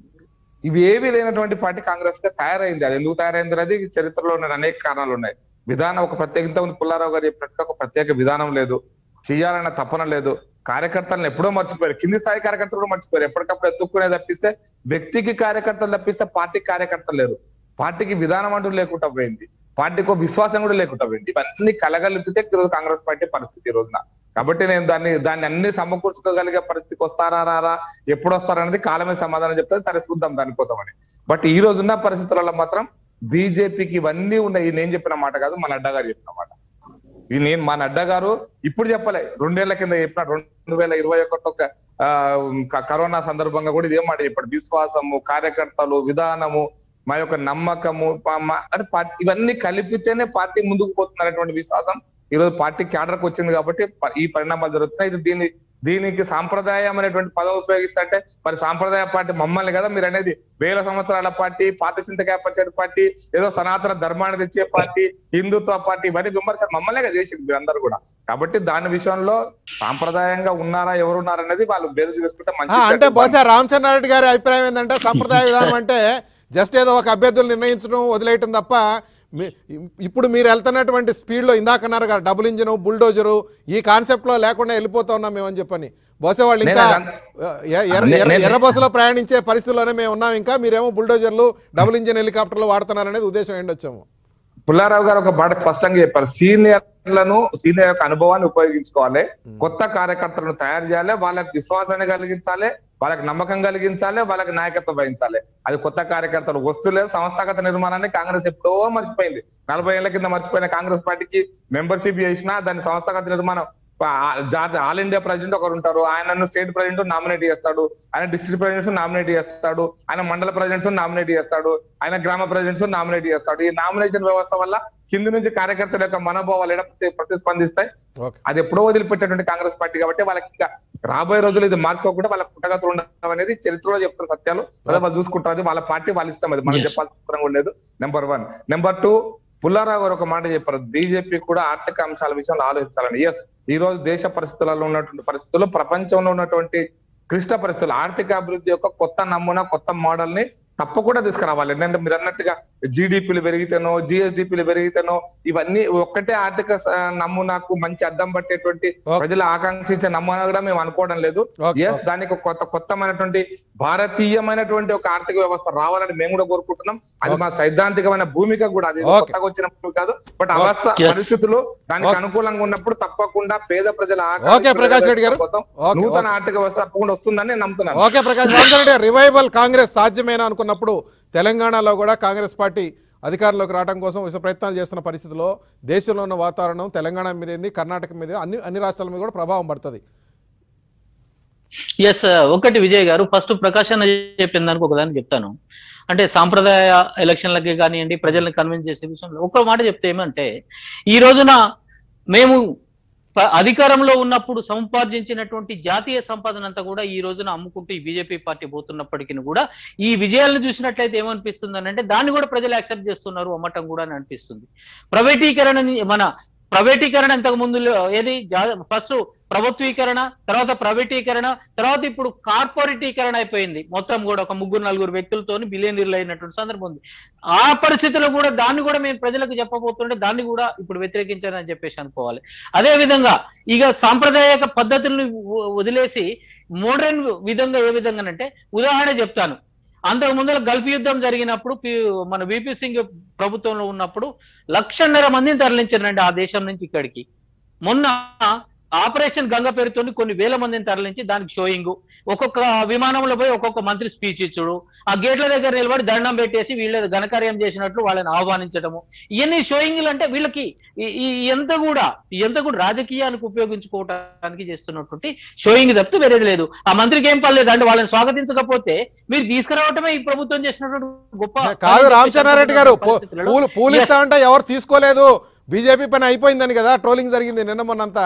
ఇవి ఏవి లేనటువంటి పార్టీ కాంగ్రెస్ గా తయారైంది అది ఎందుకు తయారైంది అనేది చరిత్రలో ఉన్న అనేక కారణాలు ఉన్నాయి విధానం ఒక ప్రత్యేక ఇంతకుముందు పుల్లారావు గారు చెప్పినట్టుగా ఒక ప్రత్యేక విధానం లేదు చేయాలన్న తపన లేదు కార్యకర్తలను ఎప్పుడో మర్చిపోయారు కింది స్థాయి కార్యకర్తలు కూడా మర్చిపోయారు ఎప్పటికప్పుడు ఎత్తుక్కునే తప్పిస్తే వ్యక్తికి కార్యకర్తలు తప్పిస్తే పార్టీకి కార్యకర్తలు లేరు పార్టీకి విధానం అంటూ లేకుండా పోయింది పార్టీకి ఒక విశ్వాసం కూడా లేకుండా పోయింది ఇవన్నీ కలగలిపితే ఈరోజు కాంగ్రెస్ పార్టీ పరిస్థితి ఈ రోజున కాబట్టి నేను దాన్ని దాన్ని అన్ని సమకూర్చుకోగలిగే పరిస్థితికి వస్తారా రారా ఎప్పుడు వస్తారనేది కాలమే సమాధానం చెప్తే సరే చూద్దాం దానికోసం అని బట్ ఈ రోజున్న పరిస్థితులలో మాత్రం బీజేపీకి ఇవన్నీ ఉన్నాయి ఇది నేను చెప్పిన మాట కాదు మన అడ్డా గారు చెప్పిన మాట ఇది నేను మా నడ్డా గారు ఇప్పుడు చెప్పలే రెండేళ్ల కింద చెప్పిన రెండు వేల ఇరవై ఒకటి ఒక ఆ, క- కరోనా సందర్భంగా కూడా ఇదే మాట చెప్పాడు విశ్వాసము కార్యకర్తలు విధానము మా యొక్క నమ్మకము పా- మా- అంటే పార్టీ ఇవన్నీ కలిపితేనే పార్టీ ముందుకు పోతున్నటువంటి విశ్వాసం ఈ రోజు పార్టీ క్యాడర్కి వచ్చింది కాబట్టి ప- ఈ పరిణామాలు జరుగుతున్నాయి ఇది దీని దీనికి సాంప్రదాయం అనేటువంటి పదం ఉపయోగిస్తే అంటే మరి సాంప్రదాయ పార్టీ మమ్మల్ని కదా మీరు అనేది వేల సంవత్సరాల పార్టీ పాత చింతకాయ పచ్చడి పార్టీ ఏదో సనాతన ధర్మాన్ని తెచ్చే పార్టీ హిందుత్వ పార్టీ ఇవన్నీ విమర్శలు మమ్మల్నే కదా చేసింది మీరందరూ కూడా కాబట్టి దాని విషయంలో సాంప్రదాయంగా ఉన్నారా ఎవరున్నారా అనేది వాళ్ళు బేరు చూసుకుంటే ఆ, మంచి అంటే బహుశా రామచంద్రారెడ్డి గారి అభిప్రాయం ఏంటంటే సంప్రదాయ విధానం అంటే జస్ట్ ఏదో ఒక అభ్యర్థులు నిర్ణయించడం వదిలేయటం తప్ప మీ- ఇప్పుడు మీరు వెళ్తున్నటువంటి స్పీడ్లో ఇందాక అన్నారు కదా డబుల్ ఇంజిన్ బుల్డోజరు ఈ కాన్సెప్ట్లో లేకుండా వెళ్ళిపోతా ఉన్నాం మేము అని చెప్పని బహుశా వాళ్ళు ఇంకా నేను ఎ- ఎర్ర ఎర్ర- ఎర్ర బస్సులో ప్రయాణించే పరిస్థితుల్లోనే మేము ఉన్నాం ఇంకా మీరేమో బుల్డోజర్లు డబుల్ ఇంజిన్ హెలికాప్టర్లు వాడుతున్నారనేది ఉద్దేశం ఏంటొచ్చాము పుల్లారావు గారు ఒక మాట స్పష్టంగా చెప్పారు సీనియర్లను సీనియర్ యొక్క అనుభవాన్ని ఉపయోగించుకోవాలి కొత్త కార్యకర్తలను తయారు చేయాలి వాళ్ళకి విశ్వాసాన్ని కలిగించాలి వాళ్ళకి నమ్మకం కలిగించాలి వాళ్ళకి నాయకత్వం వహించాలి అది కొత్త కార్యకర్తలు వస్తులేదు సంస్థాగత నిర్మాణాన్ని కాంగ్రెస్ ఎప్పుడో మర్చిపోయింది నలభై ఏళ్ల కింద మర్చిపోయిన కాంగ్రెస్ పార్టీకి మెంబర్షిప్ చేసినా దాని సంస్థాగత నిర్మాణం ఆ- జాతి ఆల్ ఇండియా ప్రెసిడెంట్ ఒకరు ఉంటారు ఆయన స్టేట్ ప్రెసిడెంట్ నామినేట్ చేస్తాడు ఆయన డిస్ట్రిక్ట్ ప్రెసిడెంట్స్ నామినేట్ చేస్తాడు ఆయన మండల ప్రెసిడెంట్స్ నామినేట్ చేస్తాడు ఆయన గ్రామ ప్రెసిడెంట్స్ నామినేట్ చేస్తాడు ఈ నామినేషన్ వ్యవస్థ వల్ల కింది నుంచి కార్యకర్తల యొక్క మనోభావాలు ఎడ ప్రతి- ప్రతిస్పందిస్తాయి ఓకే అది ఎప్పుడో వదిలిపెట్టేటువంటి కాంగ్రెస్ పార్టీ కాబట్టి వాళ్ళకి ఇంకా రాబోయే రోజులు ఇది మార్చుకోకుండా వాళ్ళ పుట్టగతులు ఉండడం అనేది చరిత్రలో చెప్తున్న సత్యాలు అదే వాళ్ళు చూసుకుంటారు అది వాళ్ళ పార్టీ వాళ్ళ ఇష్టం అది మనం Yes. చెప్పాల్సిన అవసరం కూడా లేదు number one number two Pullarao గారు ఒక మాట చెప్పారు బీజేపీ కూడా ఆర్థిక అంశాల విషయంలో ఆలోచించాలని ఎస్ ఈ రోజు దేశ పరిస్థితులలో ఉన్నటువంటి పరిస్థితుల్లో ప్రపంచంలో ఉన్నటువంటి క్లిష్ట పరిస్థితులు ఆర్థిక అభివృద్ధి యొక్క కొత్త నమూనా కొత్త మోడల్ ని తప్పకుండా తీసుకురావాలి ఎందుకంటే మీరు అన్నట్టుగా జీడిపిలు పెరిగితేనో జిఎస్డిపిలు పెరిగితేనో ఇవన్నీ ఒక్కటే ఆర్థిక స- నమూనాకు మంచి అద్దం పట్టేటువంటి Okay. ప్రజలు ఆకాంక్షించే నమూనా కూడా మేము అనుకోవడం లేదు Okay, ఎస్ దానికి ఒక కొత్త కొత్తమైనటువంటి భారతీయమైనటువంటి ఒక ఆర్థిక వ్యవస్థ రావాలని మేము కూడా కోరుకుంటున్నాం అది మా సైద్ధాంతికమైన భూమిక కూడా అది ఏదో Okay. కొత్తగా వచ్చిన భూమి కాదు బట్ అవస్థ Yes. పరిస్థితులు దానికి Okay. అనుకూలంగా ఉన్నప్పుడు తప్పకుండా పేద ప్రజల Okay, ఆకాంక్షలు ప్రకాష్ రెడ్డి గారు. కోసం Okay, నూతన okay. ఆర్థిక వ్యవస్థ తప్పకుండా వస్తుందని నేను నమ్ముతున్నాను ఓకే ప్రకాష్ రామచంద్ర రివైవల్ కాంగ్రెస్ సాధ్యమేనా అనుకున్నప్పుడు తెలంగాణలో కూడా కాంగ్రెస్ పార్టీ అధికారంలోకి రావడం కోసం విశ్వ ప్రయత్నాలు చేస్తున్న పరిస్థితిలో దేశంలో ఉన్న వాతావరణం తెలంగాణ మీద ఏంది కర్ణాటక మీద అన్ని అన్ని రాష్ట్రాల మీద కూడా ప్రభావం పడుతుంది ఎస్ ఒకటి విజయ్ గారు ఫస్ట్ ప్రకాష్ అన్న చెప్పిన దానికి ఒకదాన్ని చెప్తాను అంటే సాంప్రదాయ ఎలక్షన్లకి కానివ్వండి ప్రజల్ని కన్విన్స్ చేసే విషయంలో ఒక్క మాట చెప్తే ఏమంటే ఈ రోజున మేము ప- అధికారంలో ఉన్నప్పుడు సంపాదించినటువంటి జాతీయ సంపాదన అంతా కూడా ఈ రోజున అమ్ముకుంటూ ఈ బీజేపీ పార్టీ పోతున్నప్పటికీ కూడా ఈ విజయాలను చూసినట్లయితే ఏమనిపిస్తుంది అంటే దాన్ని కూడా ప్రజలు యాక్సెప్ట్ చేస్తున్నారు అమ్మటం కూడా అని అనిపిస్తుంది ప్రైవేటీకరణని మన ప్రైవేటీకరణ ఇంతకు ముందు ఏది ఫస్ట్ ప్రభుత్వీకరణ తర్వాత ప్రైవేటీకరణ తర్వాత ఇప్పుడు కార్పొరేటీకరణ అయిపోయింది మొత్తం కూడా ఒక ముగ్గురు నలుగురు వ్యక్తులతోని బిలియనీర్లు అయినటువంటి సందర్భం ఉంది ఆ పరిస్థితిలో కూడా దాన్ని కూడా మేము ప్రజలకు చెప్పబోతుంటే దాన్ని కూడా ఇప్పుడు వ్యతిరేకించారని చెప్పేసి అనుకోవాలి అదే విధంగా ఇక సాంప్రదాయక పద్ధతులను వ- వదిలేసి మోడర్న్ విధంగా ఏ విధంగానంటే ఉదాహరణ చెప్తాను అంతకు ముందర గల్ఫ్ యుద్ధం జరిగినప్పుడు పి- మన విపి సింగ్ ప్రభుత్వంలో ఉన్నప్పుడు లక్షన్నర మందిని తరలించారండి ఆ దేశం నుంచి ఇక్కడికి మొన్న ఆపరేషన్ గంగ పేరుతో కొన్ని వేల మందిని తరలించి దానికి షోయింగ్ ఒక్కొక్క విమానంలో పోయి ఒక్కొక్క మంత్రి స్పీచ్ ఇచ్చుడు ఆ గేట్ల దగ్గర నిలబడి దండం పెట్టేసి వీళ్ళ ఘనకార్యం చేసినట్లు వాళ్ళని ఆహ్వానించడము ఇవన్నీ షోయింగ్లు అంటే వీళ్ళకి ఈ- ఈ ఎంత కూడా ఎంత కూడా రాజకీయానికి ఉపయోగించుకోవడానికి చేస్తున్నటువంటి షోయింగ్ తప్పితే వేరేది లేదు ఆ మంత్రికి ఏం పర్లేదు అంటే వాళ్ళని స్వాగతించకపోతే మీరు తీసుకురావటమే ఈ ప్రభుత్వం చేసినటువంటి గొప్ప కాదు రామచంద్రారెడ్డి గారు పూ- పరిస్థితులలో పూలు పూలు Yes. ఇస్తా ఉంటే ఎవరు తీసుకోలేదు బీజేపీ పని అయిపోయిందని కదా ట్రోలింగ్ జరిగింది నిన్న మొన్నంతా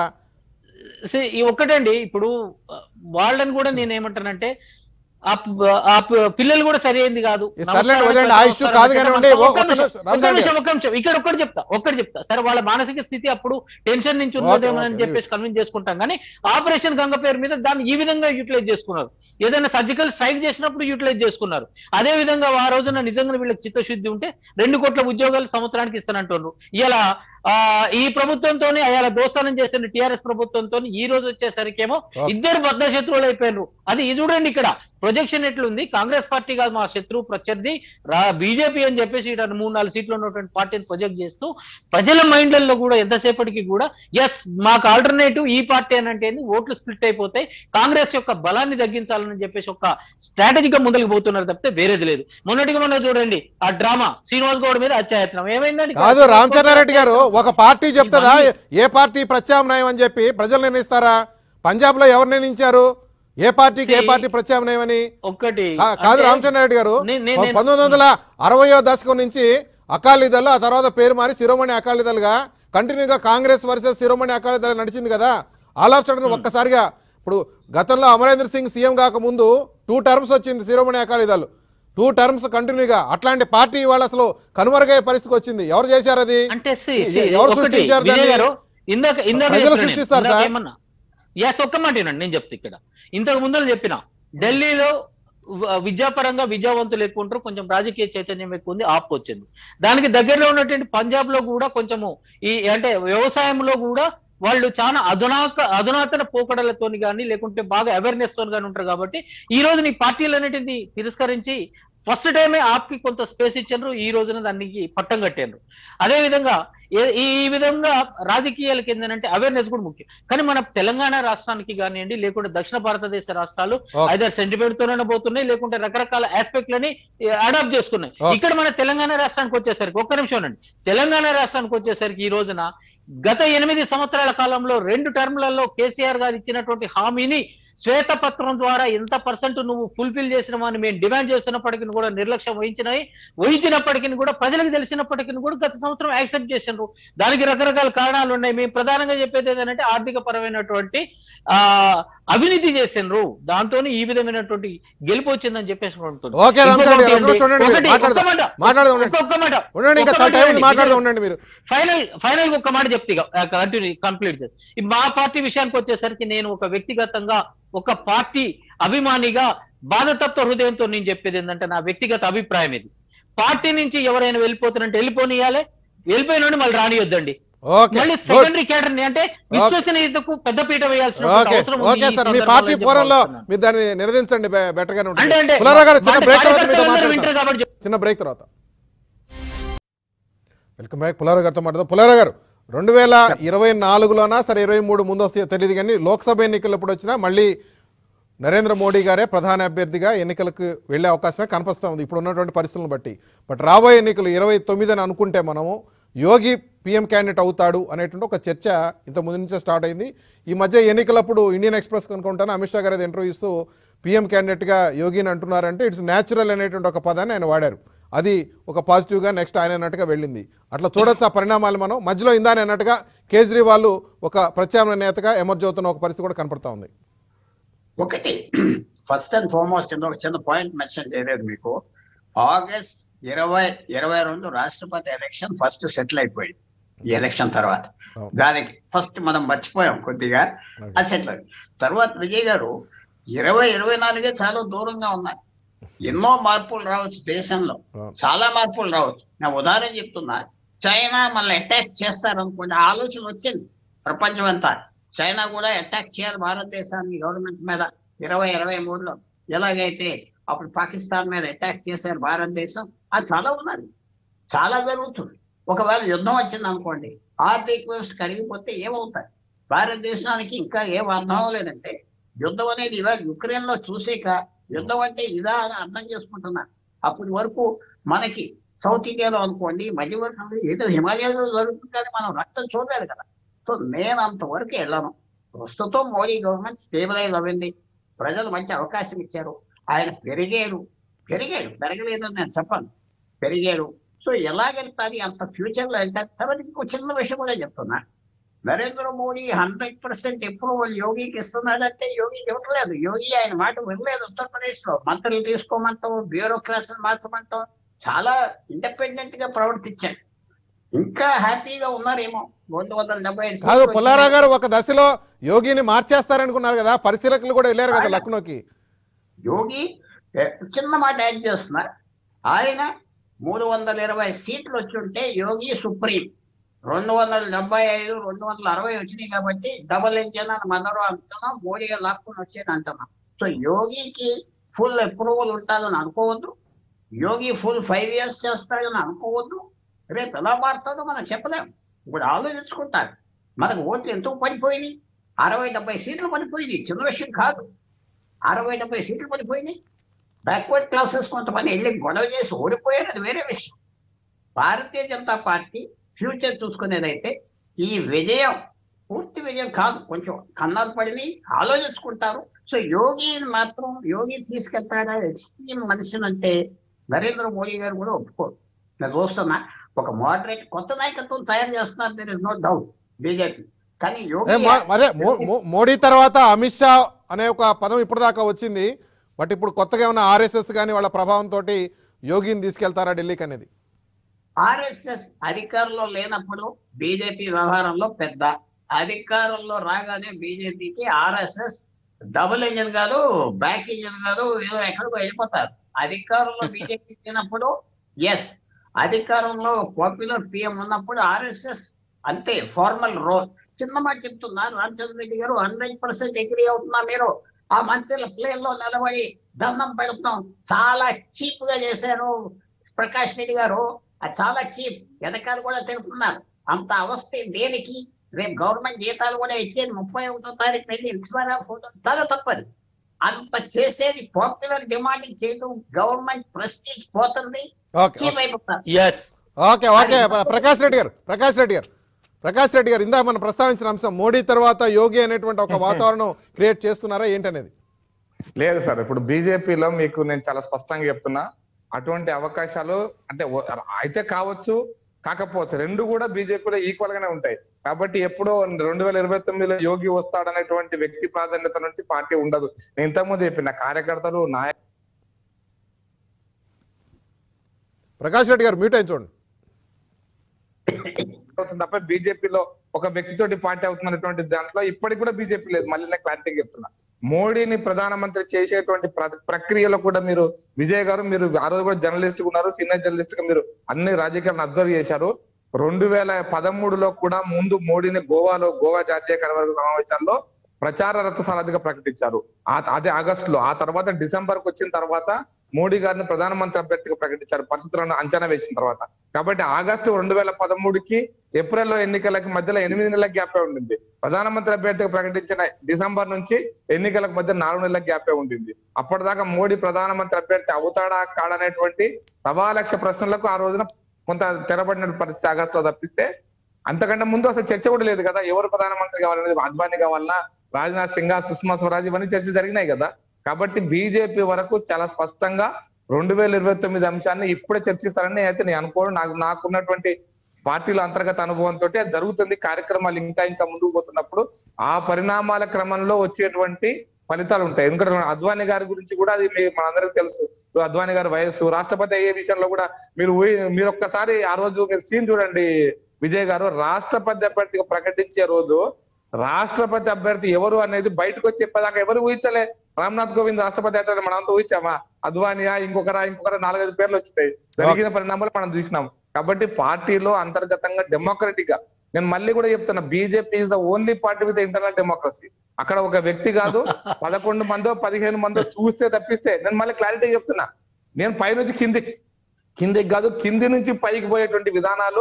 See, ఈ ఒక్కటండి ఇప్పుడు ఆ, వాళ్ళని కూడా నేను ఏమంటానంటే ఆ ప- ఆ ప- పిల్లలు కూడా సరైనది కాదు ఈ సర్లేండి, నమస్కారం, వదిలేండి, ఆ ఇష్యూ నమస్కారం, కాదు కానివ్వండి. ఒక్క ఒక్క నిమిషం, నిమిషం, ఒక్క రామచంద్ర నిమిషం, ఒక్క నిమిషం. ఇక్కడ ఒక్కటి చెప్తా ఒక్కటి చెప్తా సరే వాళ్ళ మానసిక స్థితి అప్పుడు టెన్షన్ నుంచి ఉన్నదేమో ఓకే, అని చెప్పేసి కన్విన్స్ చేసుకుంటాం కానీ ఆపరేషన్ గంగ పేరు మీద దాన్ని ఈ విధంగా యూటిలైజ్ చేసుకున్నారు ఏదైనా సర్జికల్ స్ట్రైక్ చేసినప్పుడు యూటిలైజ్ చేసుకున్నారు అదే విధంగా ఆ రోజున నిజంగా వీళ్ళకి చిత్తశుద్ధి ఉంటే రెండు కోట్ల ఉద్యోగాలు సంవత్సరానికి ఇస్తానంటున్నారు ఇలా ఆ ఈ ప్రభుత్వంతోనే అయాల దోస్తానం చేసిన టిఆర్ఎస్ ప్రభుత్వంతో ఈ రోజు వచ్చేసరికేమో ఓకే. ఇద్దరు బద్ద శత్రువులు అయిపోయినారు అది ఇది చూడండి ఇక్కడ ప్రొజెక్షన్ ఎట్లుంది కాంగ్రెస్ పార్టీ కాదు మా శత్రువు ప్రత్యర్థి బీజేపీ అని చెప్పేసి ఇక్కడ మూడు నాలుగు సీట్లు ఉన్నటువంటి పార్టీని ప్రొజెక్ట్ చేస్తూ ప్రజల మైండ్లలో కూడా ఎంతసేపటికి కూడా ఎస్ మాకు ఆల్టర్నేటివ్ ఈ పార్టీ అని అంటే ఓట్లు స్ప్లిట్ అయిపోతాయి కాంగ్రెస్ యొక్క బలాన్ని తగ్గించాలని చెప్పేసి ఒక స్ట్రాటజిక్ గా ముందుకు పోతున్నారు తప్పితే వేరేది లేదు మొన్నటిగా మొన్న చూడండి ఆ డ్రామా శ్రీనివాస్ గౌడ్ మీద అత్యాయత్నం ఏమైందండి కాదు రామచంద్రారెడ్డి గారు ఒక పార్టీ చెప్తుందా ఏ పార్టీ ప్రత్యామ్నాయం అని చెప్పి ప్రజలు నిర్ణయిస్తారా పంజాబ్ లో ఎవరు నిర్ణయించారు ఏ పార్టీకి ఏ పార్టీ ప్రత్యామ్నాయం అని ఒక్కటి కా- కాదు అంటే- రామచంద్రారెడ్డి గారు నే- నే- నేను- పంతొమ్మిది వందల అరవయో దశకం నుంచి అకాలీదళ్ ఆ తర్వాత పేరు మారి శిరోమణి అకాలీదళ్ గా కంటిన్యూగా కాంగ్రెస్ వర్సెస్ శిరోమణి అకాలీదళ్ నడిచింది కదా ఆల్ ఆఫ్ సడన్ ఒక్కసారిగా ఇప్పుడు గతంలో అమరేంద్ర సింగ్ సీఎం కాకముందు టూ టర్మ్స్ వచ్చింది శిరోమణి అకాలీదళ్ టూ టర్మ్స్ కంటిన్యూగా అట్లాంటి పార్టీ వాళ్ళు అసలు కనుమరుగయ్యే పరిస్థితికి వచ్చింది ఎవరు చేశారు అది అంటే see, ఎ- see, ఎవరు ఒకటి, సృష్టించారు విజయ్ దాన్ని? గారు ఇందాక ఇందాక ప్రజలు చెప్పిన నేను, సృష్టిస్తారు ఇందాక సార్. ఏమన్నా ఎస్ ఒక్క మాట వినండి నేను చెప్తా ఇక్కడ ఇంతకు ముందు చెప్పిన ఢిల్లీలో వ- విద్యాపరంగా విద్యావంతులు ఎక్కువ ఉంటారు కొంచెం రాజకీయ చైతన్యం ఎక్కువ ఉంది ఆప్ వచ్చింది దానికి దగ్గరలో ఉన్నటువంటి పంజాబ్ లో కూడా కొంచెము ఈ అంటే వ్యవసాయంలో కూడా వాళ్ళు చాలా అధునాక అధునాతన పోకడలతోని కానీ లేకుంటే బాగా అవేర్నెస్ తోని కానీ ఉంటారు కాబట్టి ఈ రోజు నీ పార్టీలు అనేటిది తిరస్కరించి ఫస్ట్ టైమే ఆప్కి కొంత స్పేస్ ఇచ్చారు ఈ రోజున దానికి పట్టం కట్టారు అదే విధంగా ఏ- ఈ విధంగా రాజకీయాలకి ఏంటంటే అవేర్నెస్ కూడా ముఖ్యం కానీ మన తెలంగాణ రాష్ట్రానికి కానివ్వండి లేకుంటే దక్షిణ భారతదేశ రాష్ట్రాలు Okay. ఐదర్ సెంటిమెంట్ తోనే పోతున్నాయి లేకుంటే రకరకాల ఆస్పెక్ట్ లని అడాప్ట్ చేసుకున్నాయి Okay. ఇక్కడ మన తెలంగాణ రాష్ట్రానికి వచ్చేసరికి ఒక్క నిమిషం ఉండండి తెలంగాణ రాష్ట్రానికి వచ్చేసరికి ఈ రోజున గత ఎనిమిది సంవత్సరాల కాలంలో రెండు టర్మ్లలో కేసీఆర్ గారు ఇచ్చినటువంటి హామీని శ్వేతపత్రం ద్వారా ఎంత పర్సెంట్ నువ్వు ఫుల్ఫిల్ చేసినామని మేము డిమాండ్ చేస్తున్నప్పటికీ కూడా నిర్లక్ష్యం వహించినాయి వహించినప్పటికీ కూడా ప్రజలకు తెలిసినప్పటికీ కూడా గత సంవత్సరం యాక్సెప్ట్ చేసినారు దానికి రకరకాల కారణాలు ఉన్నాయి మేము ప్రధానంగా చెప్పేది ఏంటంటే ఆర్థిక పరమైనటువంటి ఆ అవినీతి చేసిండ్రు దాంతో ఈ విధమైనటువంటి గెలుపు వచ్చిందని చెప్పేసి ఉంటుంది. ఓకే, రామచంద్ర గారు, ఒక్క నిమిషం ఉండండి మీరు. ఒకటి, మాట్లాడదాం. ఒక్క మాట, మాట్లాడదాం ఉండండి. ఒక్క మాట, ఉండండి ఇంకా ఒక్క చాలా మాట టైం ఉంది వినండి. మాట్లాడదాం ఉండండి మీరు ఫైనల్ ఫైనల్ గా ఒక్క మాట చెప్తే కంటిన్యూ కంప్లీట్ చేసి ఈ మా పార్టీ విషయానికి వచ్చేసరికి నేను ఒక వ్యక్తిగతంగా ఒక పార్టీ అభిమానిగా బాధతత్వ హృదయంతో నేను చెప్పేది ఏంటంటే నా వ్యక్తిగత అభిప్రాయం ఇది పార్టీ నుంచి ఎవరైనా వెళ్ళిపోతారంటే వెళ్ళిపోనియాలి వెళ్ళిపోయిన మళ్ళీ రానియొద్దండి ఓకే మళ్ళీ గుడ్ సెకండరీ క్యాడర్ ని అంటే విశ్వసనీయతకు పెద్ద పీట వేయాల్సిన ఓకే అవసరం ఉంది ఓకే ఈ సార్ మీ సందర్భంలో పార్టీ అని ఫోరంలో చెప్పాలనుకుంటున్నాను. మీరు దాన్ని నిరదించండి బె- బెటర్ గానే అంటే ఉంటుంది అంటే పుల్లారావు గారు చిన్న అంటే బ్రేక్ తర్వాత మీతో కార్యకర్తలందరూ వింటారు మాట్లాడతాం కాబట్టి చిన్న బ్రేక్ తర్వాత వెల్కమ్ బ్యాక్ పుల్లారావు గారితో మాట్లాడదాం పుల్లారావు గారు రెండు వేల ఇరవై నాలుగులోనా సరే ఇరవై మూడు ముందు వస్తాయో తెలియదు కానీ లోక్సభ ఎన్నికలు ఎప్పుడు వచ్చినా మళ్ళీ నరేంద్ర మోడీ గారే ప్రధాన అభ్యర్థిగా ఎన్నికలకు వెళ్ళే అవకాశమే కనిపిస్తూ ఉంది ఇప్పుడు ఉన్నటువంటి పరిస్థితులను బట్టి బట్ రాబోయే ఎన్నికలు ఇరవై తొమ్మిది అని అనుకుంటే మనము యోగి పీఎం క్యాండిడేట్ అవుతాడు అనేటువంటి ఒక చర్చ ఇంత ముందు నుంచే స్టార్ట్ అయింది ఈ మధ్య ఎన్నికలప్పుడు ఇండియన్ ఎక్స్ప్రెస్ కనుకుంటాను అమిత్ షా గారు ఇంటర్వ్యూ ఇస్తూ పీఎం క్యాండిడేట్గా యోగిని అంటున్నారంటే ఇట్స్ న్యాచురల్ అనేటువంటి ఒక పదాన్ని ఆయన వాడారు అది ఒక పాజిటివ్గా నెక్స్ట్ ఆయన అన్నట్టుగా వెళ్ళింది అట్లా చూడొచ్చు ఆ పరిణామాలు మనం మధ్యలో ఇందాని అన్నట్టుగా కేజ్రీవాల్ ఒక ప్రత్యామ్నాయ నేతగా ఎమర్జ్ అవుతున్న ఒక పరిస్థితి కూడా కనపడతా ఉంది ఒకటి ఫస్ట్ అండ్ ఫార్మోస్ట్ ఒక చిన్న పాయింట్ మెన్షన్ చేయలేదు మీకు ఆగస్ట్ ఇరవై ఇరవై రెండు రాష్ట్రపతి ఎలక్షన్ ఫస్ట్ సెటిల్ అయిపోయింది ఈ ఎలక్షన్ తర్వాత అవును. దానికి ఫస్ట్ మనం మర్చిపోయాం కొద్దిగా అది సెటిల్ అయింది తర్వాత విజయ్ గారు ఇరవై ఇరవై నాలుగే చాలా దూరంగా ఉన్నాయి ఎన్నో మార్పులు రావచ్చు దేశంలో అవును. చాలా మార్పులు రావచ్చు నా ఉదాహరణ చెప్తున్నా చైనా మళ్ళీ అటాక్ చేస్తారనుకునే ఆలోచన వచ్చింది ప్రపంచం అంతా చైనా కూడా అటాక్ చేయాలి భారతదేశాన్ని గవర్నమెంట్ మీద ఇరవై ఇరవై మూడులో ఎలాగైతే అప్పుడు పాకిస్తాన్ మీద అటాక్ చేశారు భారతదేశం అది చాలా ఉన్నది చాలా జరుగుతుంది ఒకవేళ యుద్ధం వచ్చింది అనుకోండి ఆర్థిక వ్యవస్థ కరిగిపోతే ఏమవుతాయి భారతదేశానికి ఇంకా ఏం అర్థం అవ్వలేదంటే యుద్ధం అనేది ఇవాళ యుక్రెయిన్ లో చూసాక యుద్ధం అంటే ఇదా అని అర్థం చేసుకుంటున్నారు అప్పటి వరకు మనకి సౌత్ ఇండియాలో అనుకోండి మధ్యవర్గంలో ఏదో హిమాలయాలో జరుగుతుంది కానీ మనం రక్తం చూడలేదు కదా సో నేను అంతవరకు వెళ్ళను ప్రస్తుతం మోడీ గవర్నమెంట్ స్టేబిలైజ్ అవ్వింది ప్రజలు మంచి అవకాశం ఇచ్చారు ఆయన పెరిగారు పెరిగాడు పెరగలేదని నేను చెప్పను పెరిగాడు సో ఎలాగెళ్తాది అంత ఫ్యూచర్ లో వెళ్తారు తర్వాత ఇంకో చిన్న విషయం కూడా చెప్తున్నా Narendra Modi hundred percent approval యోగికి ఇస్తున్నాడంటే యోగి ఇవ్వట్లేదు యోగి ఆయన మాట వినలేదు ఉత్తరప్రదేశ్ లో మంత్రులు తీసుకోమంటాం బ్యూరోక్రాట్స్ మార్చమంటాం చాలా ఇండిపెండెంట్ గా ప్రవర్తించాడు ఇంకా హ్యాపీగా ఉన్నారేమో రెండు వందల డెబ్బై ఐదు కాదు సీట్లు పుల్లారావు వచ్చినాయి. గారు ఒక దశలో యోగిని మార్చేస్తారనుకున్నారు కదా పరిశీలకులు కూడా వెళ్ళారు కదా లక్నోకి యోగి ఏ, చిన్న మాట యాడ్ చేస్తున్నారు ఆయన మూడు వందల ఇరవై సీట్లు వచ్చి ఉంటే యోగి సుప్రీం రెండు వందల డెబ్బై ఐదు రెండు వందల అరవై వచ్చినాయి కాబట్టి డబుల్ ఇంజన్ అని మనరు అంటున్నాం మోడీగా లాక్కుని వచ్చేది అంటున్నాం సో యోగికి ఫుల్ అప్రూవల్ ఉంటుందని అనుకోవద్దు యోగి ఫుల్ ఫైవ్ ఇయర్స్ చేస్తాడని అనుకోవద్దు రేపు ఎలా మారుతుందో మనం చెప్పలేం ఇప్పుడు ఆలోచించుకుంటారు మనకు ఓట్లు ఎందుకు పడిపోయినాయి అరవై డెబ్బై సీట్లు పడిపోయినాయి చిన్న విషయం కాదు అరవై డెబ్బై సీట్లు పడిపోయినాయి బ్యాక్వర్డ్ క్లాసెస్ కొంతమంది వెళ్ళి గొడవ చేసి ఓడిపోయారు అది వేరే విషయం భారతీయ జనతా పార్టీ ఫ్యూచర్ చూసుకునేదైతే ఈ విజయం పూర్తి విజయం కాదు కొంచెం కన్నాలు పడిని ఆలోచించుకుంటారు సో యోగిని మాత్రం యోగి తీసుకెళ్తాడా ఎక్స్ట్రీమ్ మనిషిని అంటే నరేంద్ర మోడీ గారు కూడా ఒప్పుకోరు నేను చూస్తున్నా ఒక మోడరేట్ కొత్త నాయకత్వం తయారు చేస్తున్నారు there is no doubt BJP కానీ ఏ, యోగి మో- అదే మో- మో- మోడీ తర్వాత అమిత్ షా అనే ఒక పదం ఇప్పటిదాకా వచ్చింది బట్ ఇప్పుడు కొత్తగా ఏమైనా ఆర్ఎస్ఎస్ కానీ వాళ్ళ ప్రభావంతో యోగిని తీసుకెళ్తారా ఢిల్లీకి అనేది ఆర్ఎస్ఎస్ అధికారంలో లేనప్పుడు బీజేపీ వ్యవహారంలో పెద్ద అధికారంలో రాగానే బీజేపీకి ఆర్ఎస్ఎస్ డబుల్ ఇంజన్ కాదు బ్యాక్ ఇంజన్ కాదు ఏదో ఎక్కడికో వెళ్ళిపోతారు అధికారంలో బీజేపీ లేనప్పుడు ఎస్ అధికారంలో పాపులర్ పిఎం ఉన్నప్పుడు ఆర్ఎస్ఎస్ అంతే ఫార్మల్ రోల్ చిన్న మాట చెప్తున్నా రామచంద్ర రెడ్డి గారు హండ్రెడ్ పర్సెంట్ అగ్రీ అవుతున్నా మీరు ఆ మంత్రుల ప్లేన్ లో నిలబడి దండం పెడుతున్నాం చాలా చీప్ గా చేశారు ప్రకాష్ రెడ్డి గారు అది చాలా చీప్ వెనకాల కూడా తెలుపుతున్నారు అంత అవస్థ దేనికి రేపు గవర్నమెంట్ జీతాలు కూడా ఇచ్చేది ముప్పై ఒకటో తారీఖు వెళ్ళి ఇస్తారా ఫోటో చాలా తప్పది అంత చేసేది పాపులర్ డిమాండింగ్ చేయడం గవర్నమెంట్ ప్రెస్టీజ్ పోతుంది ఓకే చీప్ అయిపోతారు ఎస్ ఓకే ఓకే ప్ర- ప్రకాష్ రెడ్డి గారు ప్రకాష్ రెడ్డి గారు ప్రకాష్ రెడ్డి గారు ఇందాక మనం ప్రస్తావించిన అంశం మోడీ తర్వాత యోగి అనేటువంటి ఒక వాతావరణం క్రియేట్ చేస్తున్నారా ఏంటనేది లేదు సార్ ఇప్పుడు బీజేపీలో మీకు నేను చాలా స్పష్టంగా చెప్తున్నా అటువంటి అవకాశాలు అంటే ఓ- అయితే కావచ్చు కాకపోవచ్చు రెండు కూడా బీజేపీలో ఈక్వల్ గానే ఉంటాయి కాబట్టి ఎప్పుడో రెండు వేల ఇరవై తొమ్మిదిలో యోగి వస్తాడనేటువంటి వ్యక్తి ప్రాధాన్యత నుంచి పార్టీ ఉండదు నేను ఇంతకుముందు చెప్పిన కార్యకర్తలు నాయకులు ప్రకాష్ రెడ్డి గారు మ్యూట్ అయి చూడండి అవుతుంది తప్ప బీజేపీలో ఒక వ్యక్తితోటి పార్టీ అవుతున్నటువంటి దాంట్లో ఇప్పటికి కూడా బీజేపీ లేదు మళ్ళీ నేను క్లారిటీగా చెప్తున్నా మోడీని ప్రధానమంత్రి చేసేటువంటి ప్ర- ప్రక్రియలో కూడా మీరు విజయ్ గారు మీరు ఆ రోజు కూడా జర్నలిస్ట్ ఉన్నారు సీనియర్ జర్నలిస్ట్ గా మీరు అన్ని రాజకీయాలను అబ్జర్వ్ చేశారు రెండు వేల పదమూడులో కూడా ముందు మోడీని గోవాలో గోవా జాతీయ కార్యవర్గ సమావేశాల్లో ప్రచార రథ సారథిగా ప్రకటించారు ఆ- అదే ఆగస్టు లో ఆ తర్వాత డిసెంబర్ కు వచ్చిన తర్వాత మోడీ గారిని ప్రధానమంత్రి అభ్యర్థిగా ప్రకటించారు పరిస్థితులను అంచనా వేసిన తర్వాత కాబట్టి ఆగస్టు రెండు వేల పదమూడుకి ఏప్రిల్లో ఎన్నికలకి మధ్యలో ఎనిమిది నెలల గ్యాపే ఉండింది ప్రధానమంత్రి అభ్యర్థిగా ప్రకటించిన డిసెంబర్ నుంచి ఎన్నికలకు మధ్య నాలుగు నెలల గ్యాపే ఉండింది అప్పటిదాకా మోడీ ప్రధానమంత్రి అభ్యర్థి అవుతాడా కాడనేటువంటి సవా లక్ష ప్రశ్నలకు ఆ రోజున కొంత తెరబడిన పరిస్థితి ఆగస్టులో తప్పిస్తే అంతకంటే ముందు అసలు చర్చ కూడా లేదు కదా ఎవరు ప్రధానమంత్రి కావాలనేది అద్వానీ కావాలన్నా రాజ్నాథ్ సింగ్ సుష్మా స్వరాజ్ ఇవన్నీ చర్చ జరిగినాయి కదా కాబట్టి బీజేపీ వరకు చాలా స్పష్టంగా రెండు వేల ఇరవై తొమ్మిది అంశాన్ని ఇప్పుడే చర్చిస్తారని అయితే నేను అనుకోను నాకు నాకున్నటువంటి పార్టీల అంతర్గత అనుభవంతో అది జరుగుతుంది కార్యక్రమాలు ఇంకా ఇంకా ముందుకు పోతున్నప్పుడు ఆ పరిణామాల క్రమంలో వచ్చేటువంటి ఫలితాలు ఉంటాయి ఎందుకంటే అద్వానీ గారి గురించి కూడా అది మీ మనందరికీ తెలుసు అద్వానీ గారి వయస్సు రాష్ట్రపతి అయ్యే విషయంలో కూడా మీరు ఊహి- మీరు ఒక్కసారి ఆ రోజు మీరు సీన్ చూడండి విజయ్ గారు రాష్ట్రపతి అభ్యర్థిగా ప్రకటించే రోజు రాష్ట్రపతి అభ్యర్థి ఎవరు అనేది బయటకు వచ్చి చెప్పేదాకా ఎవరు ఊహించలే రామ్నాథ్ కోవింద్ రాష్ట్రపతి అవుతాడు మనంతా ఊహించామా అద్వానియా ఇంకొకరా ఇంకొకరా నాలుగైదు పేర్లు వచ్చినాయి జరిగిన పరిణామాలు మనం చూసినాం కాబట్టి పార్టీలో అంతర్గతంగా డెమోక్రటిక్ గా నేను మళ్ళీ కూడా చెప్తున్నా BJP is the only party with internal democracy అక్కడ ఒక వ్యక్తి కాదు పదకొండు మందో పదిహేను మందో చూస్తే తప్పిస్తే నేను మళ్ళీ క్లారిటీ చెప్తున్నా నేను పైనుంచి కింది కిందికి కాదు కింది నుంచి పైకి పోయేటువంటి విధానాలు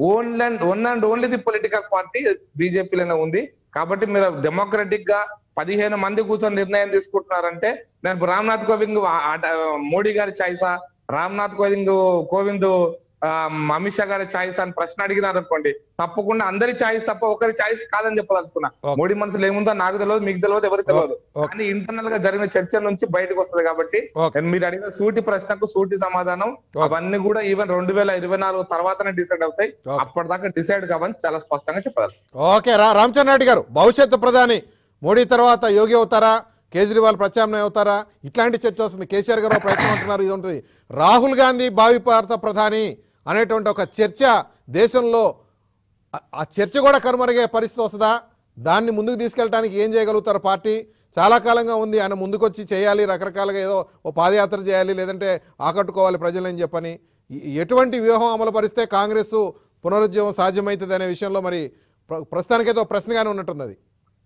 only and one and only the political party బీజేపీలోనే ఉంది కాబట్టి మీరు డెమోక్రటిక్ గా పదిహేను మంది కూర్చొని నిర్ణయం తీసుకుంటున్నారంటే నేను రామ్నాథ్ కోవింద్ ఆ- ఆ- మోడీ గారి ఛాయిసా రామ్నాథ్ కోవింద్ కోవింద్ ఆ, అమిత్ షా గారి ఛాయిస్ అని ప్రశ్న అడిగినారు అనుకోండి తప్పకుండా అందరి ఛాయిస్ తప్ప ఒకరి ఛాయిస్ కాదని చెప్పదలుచుకున్నా Okay. మోడీ మనసులో ఏముందో నాకు తెలియదు మీకు తెలియదు ఎవరికి తెలియదు Okay. కానీ ఇంటర్నల్ గా జరిగిన చర్చ నుంచి బయటకు వస్తది కాబట్టి Okay. నేను మీరు అడిగిన సూటి ప్రశ్నకు సూటి సమాధానం Okay. అవన్నీ కూడా ఈవెన్ రెండు వేల ఇరవై నాలుగు తర్వాతనే డిసైడ్ అవుతాయి Okay. అప్పటిదాకా డిసైడ్ కావని చాలా స్పష్టంగా చెప్పాలి ఓకే రా రామచంద్ర రెడ్డి గారు భవిష్యత్తు ప్రధాని మోడీ తర్వాత యోగి అవుతారా కేజ్రీవాల్ ప్రత్యామ్నాయం అవుతారా ఇట్లాంటి చర్చ వస్తుంది కేసీఆర్ గారు ఒక ప్రయత్నం అంటున్నారు ఇది ఉంటుంది రాహుల్ గాంధీ భావి భారత ప్రధాని అనేటువంటి ఒక చర్చ దేశంలో ఆ- ఆ చర్చ కూడా కనుమరుగే పరిస్థితి వస్తుందా దాన్ని ముందుకు తీసుకెళ్ళడానికి ఏం చేయగలుగుతారు పార్టీ చాలా కాలంగా ఉంది ఆయన ముందుకొచ్చి చేయాలి రకరకాలుగా ఏదో ఓ పాదయాత్ర చేయాలి లేదంటే ఆకట్టుకోవాలి ప్రజలని చెప్పని ఈ- ఎటువంటి వ్యూహం అమలు పరిస్తే కాంగ్రెస్ పునరుద్యమం సాధ్యమవుతుంది అనే విషయంలో మరి ప్ర- ప్రస్తుతానికైతే ఒక ప్రశ్నగానే ఉన్నట్టుంది అది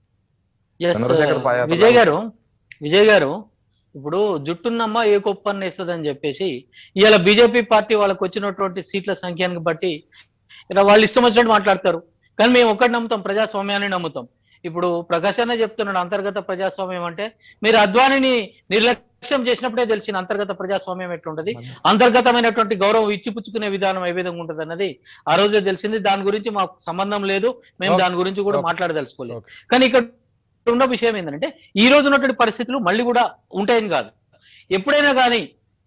Yes, చంద్రశేఖర్ పాదయాత్ర విజయ్ గారు విజయ్ గారు ఇప్పుడు జుట్టున్నమ్మ ఏ కుప్పని వేస్తుందని చెప్పేసి ఇవాళ బీజేపీ పార్టీ వాళ్ళకి వచ్చినటువంటి సీట్ల సంఖ్యాన్ని బట్టి ఇలా వాళ్ళు ఇష్టం వచ్చినట్టు మాట్లాడతారు కానీ మేము ఒక్కటి నమ్ముతాం ప్రజాస్వామ్యాన్ని నమ్ముతాం ఇప్పుడు ప్రకాశ్ అన్న చెప్తున్నాడు అంతర్గత ప్రజాస్వామ్యం అంటే మీరు అద్వానిని నిర్లక్ష్యం చేసినప్పుడే తెలిసిన అంతర్గత ప్రజాస్వామ్యం ఎట్లుంటది అంతర్గతమైనటువంటి గౌరవం ఇచ్చిపుచ్చుకునే విధానం ఏ విధంగా ఉంటుంది అన్నది ఆ రోజే తెలిసింది దాని గురించి మాకు సంబంధం లేదు మేము Okay. దాని గురించి కూడా Okay. మాట్లాడదలుచుకోలేదు Okay. కానీ ఇక్కడ ఉన్న విషయం ఏంటంటే ఈ రోజు ఉన్నటువంటి పరిస్థితులు మళ్ళీ కూడా ఉంటాయని కాదు ఎప్పుడైనా కానీ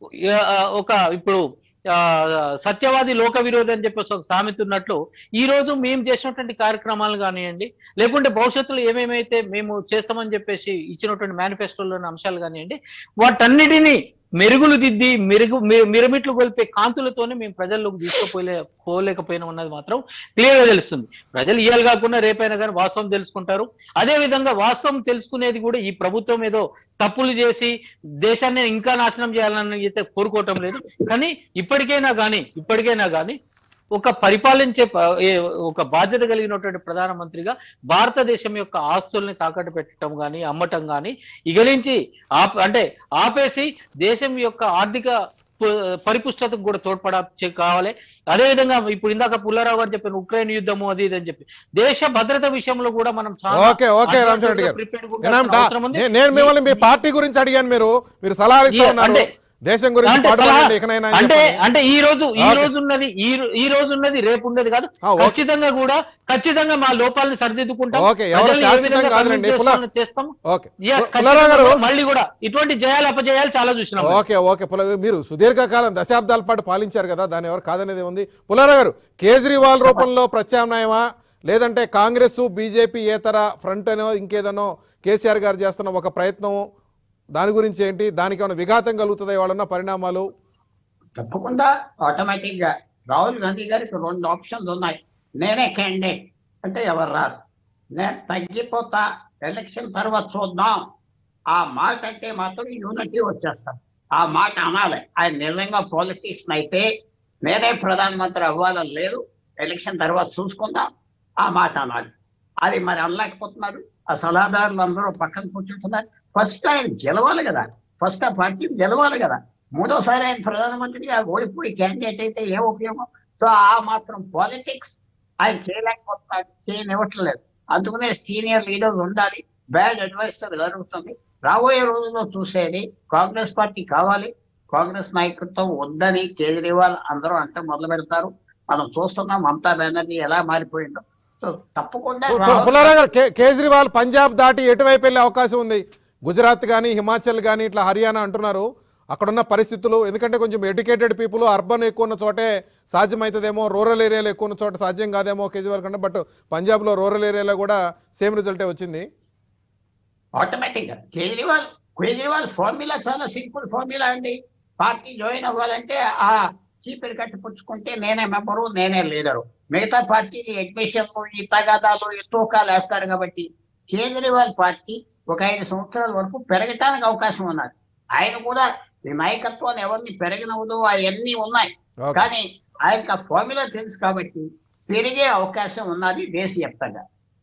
ఒక ఇప్పుడు ఆ, సత్యవాది లోక విరోధి అని చెప్పేసి ఒక సామెత ఉన్నట్లు ఈ రోజు మేము చేసినటువంటి కార్యక్రమాలు కానివ్వండి లేకుంటే భవిష్యత్తులో ఏమేమైతే మేము చేస్తామని చెప్పేసి ఇచ్చినటువంటి మేనిఫెస్టోలోని అంశాలు కానివ్వండి వాటన్నిటినీ మెరుగులు దిద్ది మెరుగు మి- మిరమిట్లు గొలిపే కాంతులతోనే మేము ప్రజల్లోకి తీసుకుపోలే పోలేకపోయినాం అన్నది మాత్రం క్లియర్ గా తెలుస్తుంది ప్రజలు ఇయ్యాలి కాకుండా రేపైనా కానీ వాస్తవం తెలుసుకుంటారు అదే విధంగా వాస్తవం తెలుసుకునేది కూడా ఈ ప్రభుత్వం ఏదో తప్పులు చేసి దేశాన్ని ఇంకా నాశనం చేయాలని అయితే కోరుకోవటం లేదు కానీ ఇప్పటికైనా కానీ ఇప్పటికైనా కానీ ఒక పరిపాలించే ప- ఏ- ఒక బాధ్యత కలిగినటువంటి ప్రధానమంత్రిగా భారతదేశం యొక్క ఆస్తుల్ని తాకట్టు పెట్టడం కానీ అమ్మటం కానీ ఇక నుంచి ఆప్ అంటే ఆపేసి దేశం యొక్క ఆర్థిక పు- పరిపుష్టతకు కూడా తోడ్పడ చే- కావాలి అదేవిధంగా ఇప్పుడు ఇందాక పుల్లారావు గారు చెప్పిన ఉక్రెయిన్ యుద్ధము అది ఇది అని చెప్పి దేశ భద్రత విషయంలో కూడా మనం చాలా ఓకే ఓకే రామచంద్ర రెడ్డి గారు prepared గా ఉండాల్సిన ఏనాంటా? అవసరం ఉంది. నే- నేను మిమ్మల్ని మీ పార్టీ గురించి అడిగాను మీరు మీరు సలహాలు ఇస్తా ఏ, ఉన్నారు అంటే- దేశం గురించి అంటే పాటుపడండి సలహా- ఇకనైనా అని అంటే చెప్పని. అంటే ఈ రోజు ఈ ఓకే. రోజు ఉన్నది ఈ రో- ఈ రోజు ఉన్నది రేపు ఉన్నది కాదు ఆ, ఓకే. ఖచ్చితంగా కూడా ఖచ్చితంగా మా లోపాలను సరిదిద్దుకుంటాం ఓకే, ఎవరు ప్రజల్ని ఏ శాశ్వతం విధంగా కాదులేండి. convince పుల్ల- చేస్తామో చేస్తాం ఓకే Yes, పు- పుల్లారావు గారు ఖచ్చితంగా మళ్ళీ కూడా ఇటువంటి జయాలు అపజయాలు చాలా చూసినాం ఓకే ఓకే పుల్ల మీరు సుదీర్ఘకాలం దశాబ్దాల పాటు పాలించారు కదా దాని ఎవరు కాదనేది ఉంది పుల్లారావు గారు కేజ్రీవాల్ రూపంలో ప్రత్యామ్నాయమా లేదంటే కాంగ్రెస్ బీజేపీ ఏతర ఫ్రంట్ అనో ఇంకేదనో కేసీఆర్ గారు చేస్తున్న ఒక ప్రయత్నం దాని గురించి ఏంటి దానికి ఏమైనా విఘాతం కలుగుతుంది వాళ్ళన్న పరిణామాలు తప్పకుండా ఆటోమేటిక్ గా రాహుల్ గాంధీ గారికి రెండు ఆప్షన్స్ ఉన్నాయి నేనే క్యాండిడేట్ అంటే ఎవరు రారు నేను తగ్గిపోతా ఎలక్షన్ తర్వాత చూద్దాం ఆ మాట అంటే మాత్రం యూనిటీ వచ్చేస్తాం ఆ మాట అనాలి ఆయన నిజంగా పాలిటిక్స్ అయితే నేనే ప్రధానమంత్రి అవ్వాలని లేదు ఎలక్షన్ తర్వాత చూసుకుందాం ఆ మాట అనాలి అది మరి అనలేకపోతున్నారు ఆ సలహాదారులు అందరూ పక్కన కూర్చుంటున్నారు ఫస్ట్ ఆయన గెలవాలి కదా ఫస్ట్ ఆ పార్టీ గెలవాలి కదా మూడోసారి ఆయన ప్రధానమంత్రిగా ఓడిపోయి క్యాండిడేట్ అయితే ఏ ఉపయోగం సో ఆ మాత్రం పాలిటిక్స్ ఆయన చేయలేకపోతున్నాడు చేయనివ్వట్లేదు అందుకనే సీనియర్ లీడర్ ఉండాలి బ్యాడ్ అడ్వైస్ తో జరుగుతుంది రాబోయే రోజుల్లో చూసేది కాంగ్రెస్ పార్టీ కావాలి కాంగ్రెస్ నాయకత్వం వద్దని కేజ్రీవాల్ అందరూ అంటే మొదలు పెడతారు మనం చూస్తున్నాం మమతా బెనర్జీ ఎలా మారిపోయిందో సో తప్పకుండా పు- రాహుల్ పుల్లారావు గారు కే- కేజ్రీవాల్ పంజాబ్ దాటి ఎటువైపు వెళ్ళే అవకాశం ఉంది గుజరాత్ కానీ హిమాచల్ కానీ ఇట్లా హర్యానా అంటున్నారు అక్కడున్న పరిస్థితులు ఎందుకంటే కొంచెం ఎడ్యుకేటెడ్ పీపుల్ అర్బన్ ఎక్కువ ఉన్న చోటే సాధ్యమవుతుందేమో రూరల్ ఏరియాలో ఎక్కువ ఉన్న చోట సాధ్యం కాదేమో కేజ్రీవాల్ కంటే బట్ పంజాబ్లో రూరల్ ఏరియాలో కూడా సేమ్ రిజల్టే వచ్చింది ఆటోమేటిక్ గా కేజ్రీవాల్ కేజ్రీవాల్ ఫార్ములా చాలా సింపుల్ ఫార్ములా అండి పార్టీ జాయిన్ అవ్వాలంటే ఆ చీపిరి కట్టి పుచ్చుకుంటే నేనే మెంబరు నేనే లీడరు మిగతా పార్టీలు అడ్మిషన్లు ఈ తగాదాలు ఈ తూకాలు వేస్తారు కాబట్టి కేజ్రీవాల్ పార్టీ ఒక ఐదు సంవత్సరాల వరకు పెరగటానికి అవకాశం ఉన్నది ఆయన కూడా ఈ నాయకత్వాన్ని ఎవరిని పెరగనవదు అవన్నీ ఉన్నాయి ఓకే. కానీ ఆయనకు ఆ ఫార్ములా తెలుసు కాబట్టి పెరిగే అవకాశం ఉన్నది దేశవ్యాప్తంగా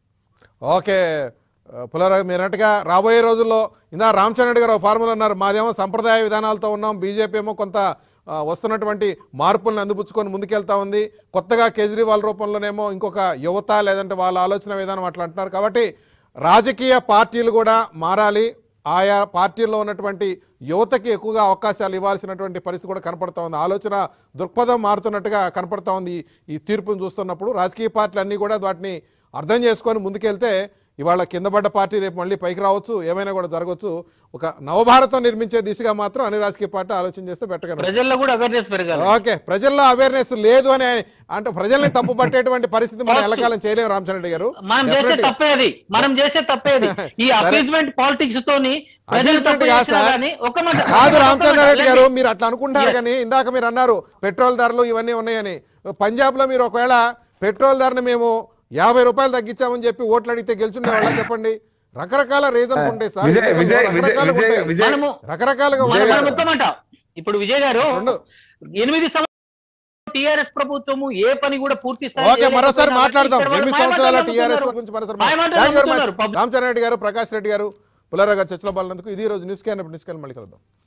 ఓకే ఆ, పుల్లారావు మీరు అన్నట్టుగా రాబోయే రోజుల్లో ఇందా రామచంద్ర రెడ్డి గారు ఒక ఫార్ములా అన్నారు మాదేమో సంప్రదాయ విధానాలతో ఉన్నాం బీజేపీ ఏమో కొంత ఆ, వస్తున్నటువంటి మార్పులను అందిపుచ్చుకొని ముందుకెళ్తా ఉంది కొత్తగా కేజ్రీవాల్ రూపంలోనేమో ఇంకొక యువత లేదంటే వాళ్ళ ఆలోచన విధానం అట్లా అంటున్నారు కాబట్టి రాజకీయ పార్టీలు కూడా మారాలి ఆయా పార్టీల్లో ఉన్నటువంటి యువతకి ఎక్కువగా అవకాశాలు ఇవ్వాల్సినటువంటి పరిస్థితి కూడా కనపడతా ఉంది ఆలోచన దృక్పథం మారుతున్నట్టుగా కనపడతా ఉంది ఈ- ఈ తీర్పును చూస్తున్నప్పుడు రాజకీయ పార్టీలు అన్నీ కూడా వాటిని అర్థం చేసుకొని ముందుకెళ్తే ఇవాళ కింద పడ్డ పార్టీ రేపు మళ్ళీ పైకి రావచ్చు ఏమైనా కూడా జరగవచ్చు ఒక నవభారతం నిర్మించే దిశగా మాత్రం అన్ని రాజకీయ పార్టీ ఆలోచన చేస్తే బెటర్గా ప్రజల్లో కూడా అవేర్నెస్ పెరగాలి ఓకే ప్రజల్లో అవేర్నెస్ లేదు అని అంటే ప్రజల్ని తప్పు పట్టేటువంటి పరిస్థితి మనం ఎలకాలం చేయలేము రామచంద్ర గారు మనం చేసే Definitely. తప్పే అది మనం చేసే తప్పే అది ఈ సరే. అపీజ్మెంట్ పాలిటిక్స్ తోని ప్రజలు Appeasement తప్పు కాదు చేసినా సార్. కానీ ఒక మాట కాదు ఒక రామచంద్రారెడ్డి మాట గారు మీరు అట్లా అనుకుంటారు Yes. కానీ ఇందాక మీరు అన్నారు పెట్రోల్ ధరలు ఇవన్నీ ఉన్నాయని పంజాబ్ లో మీరు ఒకవేళ పెట్రోల్ ధరని మేము యాభై రూపాయలు తగ్గించామని చెప్పి ఓట్లు అడిగితే గెలుచుండే వాళ్ళ చెప్పండి రకరకాల రీజన్స్ ఉంటాయి సార్ విజయ్ ఎన్నికల్లో విజయ్ విజయ్ రకరకాలుగా విజయ్ ఉంటాయి. విజయ్ మనము రకరకాలుగా మనం ఉంటాయి మనం ఒక్క మాట ఇప్పుడు విజయ్ గారు రెండు. ఎనిమిది సంవత్సరాలు టిఆర్ఎస్ ప్రభుత్వము ఏ పని కూడా పూర్తి స్థాయిలో ఓకే మరోసారి చేయలేకపోయినా మాట్లాడదాం ఇక్కడ వాళ్ళు ఎనిమిది మాయమాటలు సంవత్సరాల నమ్ముతున్నారు. టీఆర్ఎస్ గురించి మరోసారి మాయమాటలు థ్యాంక్ యూ వెరీ మచ్ నమ్ముతున్నారు. పబ్లిక్ రామచంద్ర రెడ్డి గారు ప్రకాష్ రెడ్డి గారు పుల్లారావు గారు చర్చలో పాల్గొన్నందుకు ఇది రోజు న్యూస్ క్యాన్ న్యూస్ క్యాన్ మళ్ళీ కలుద్దాం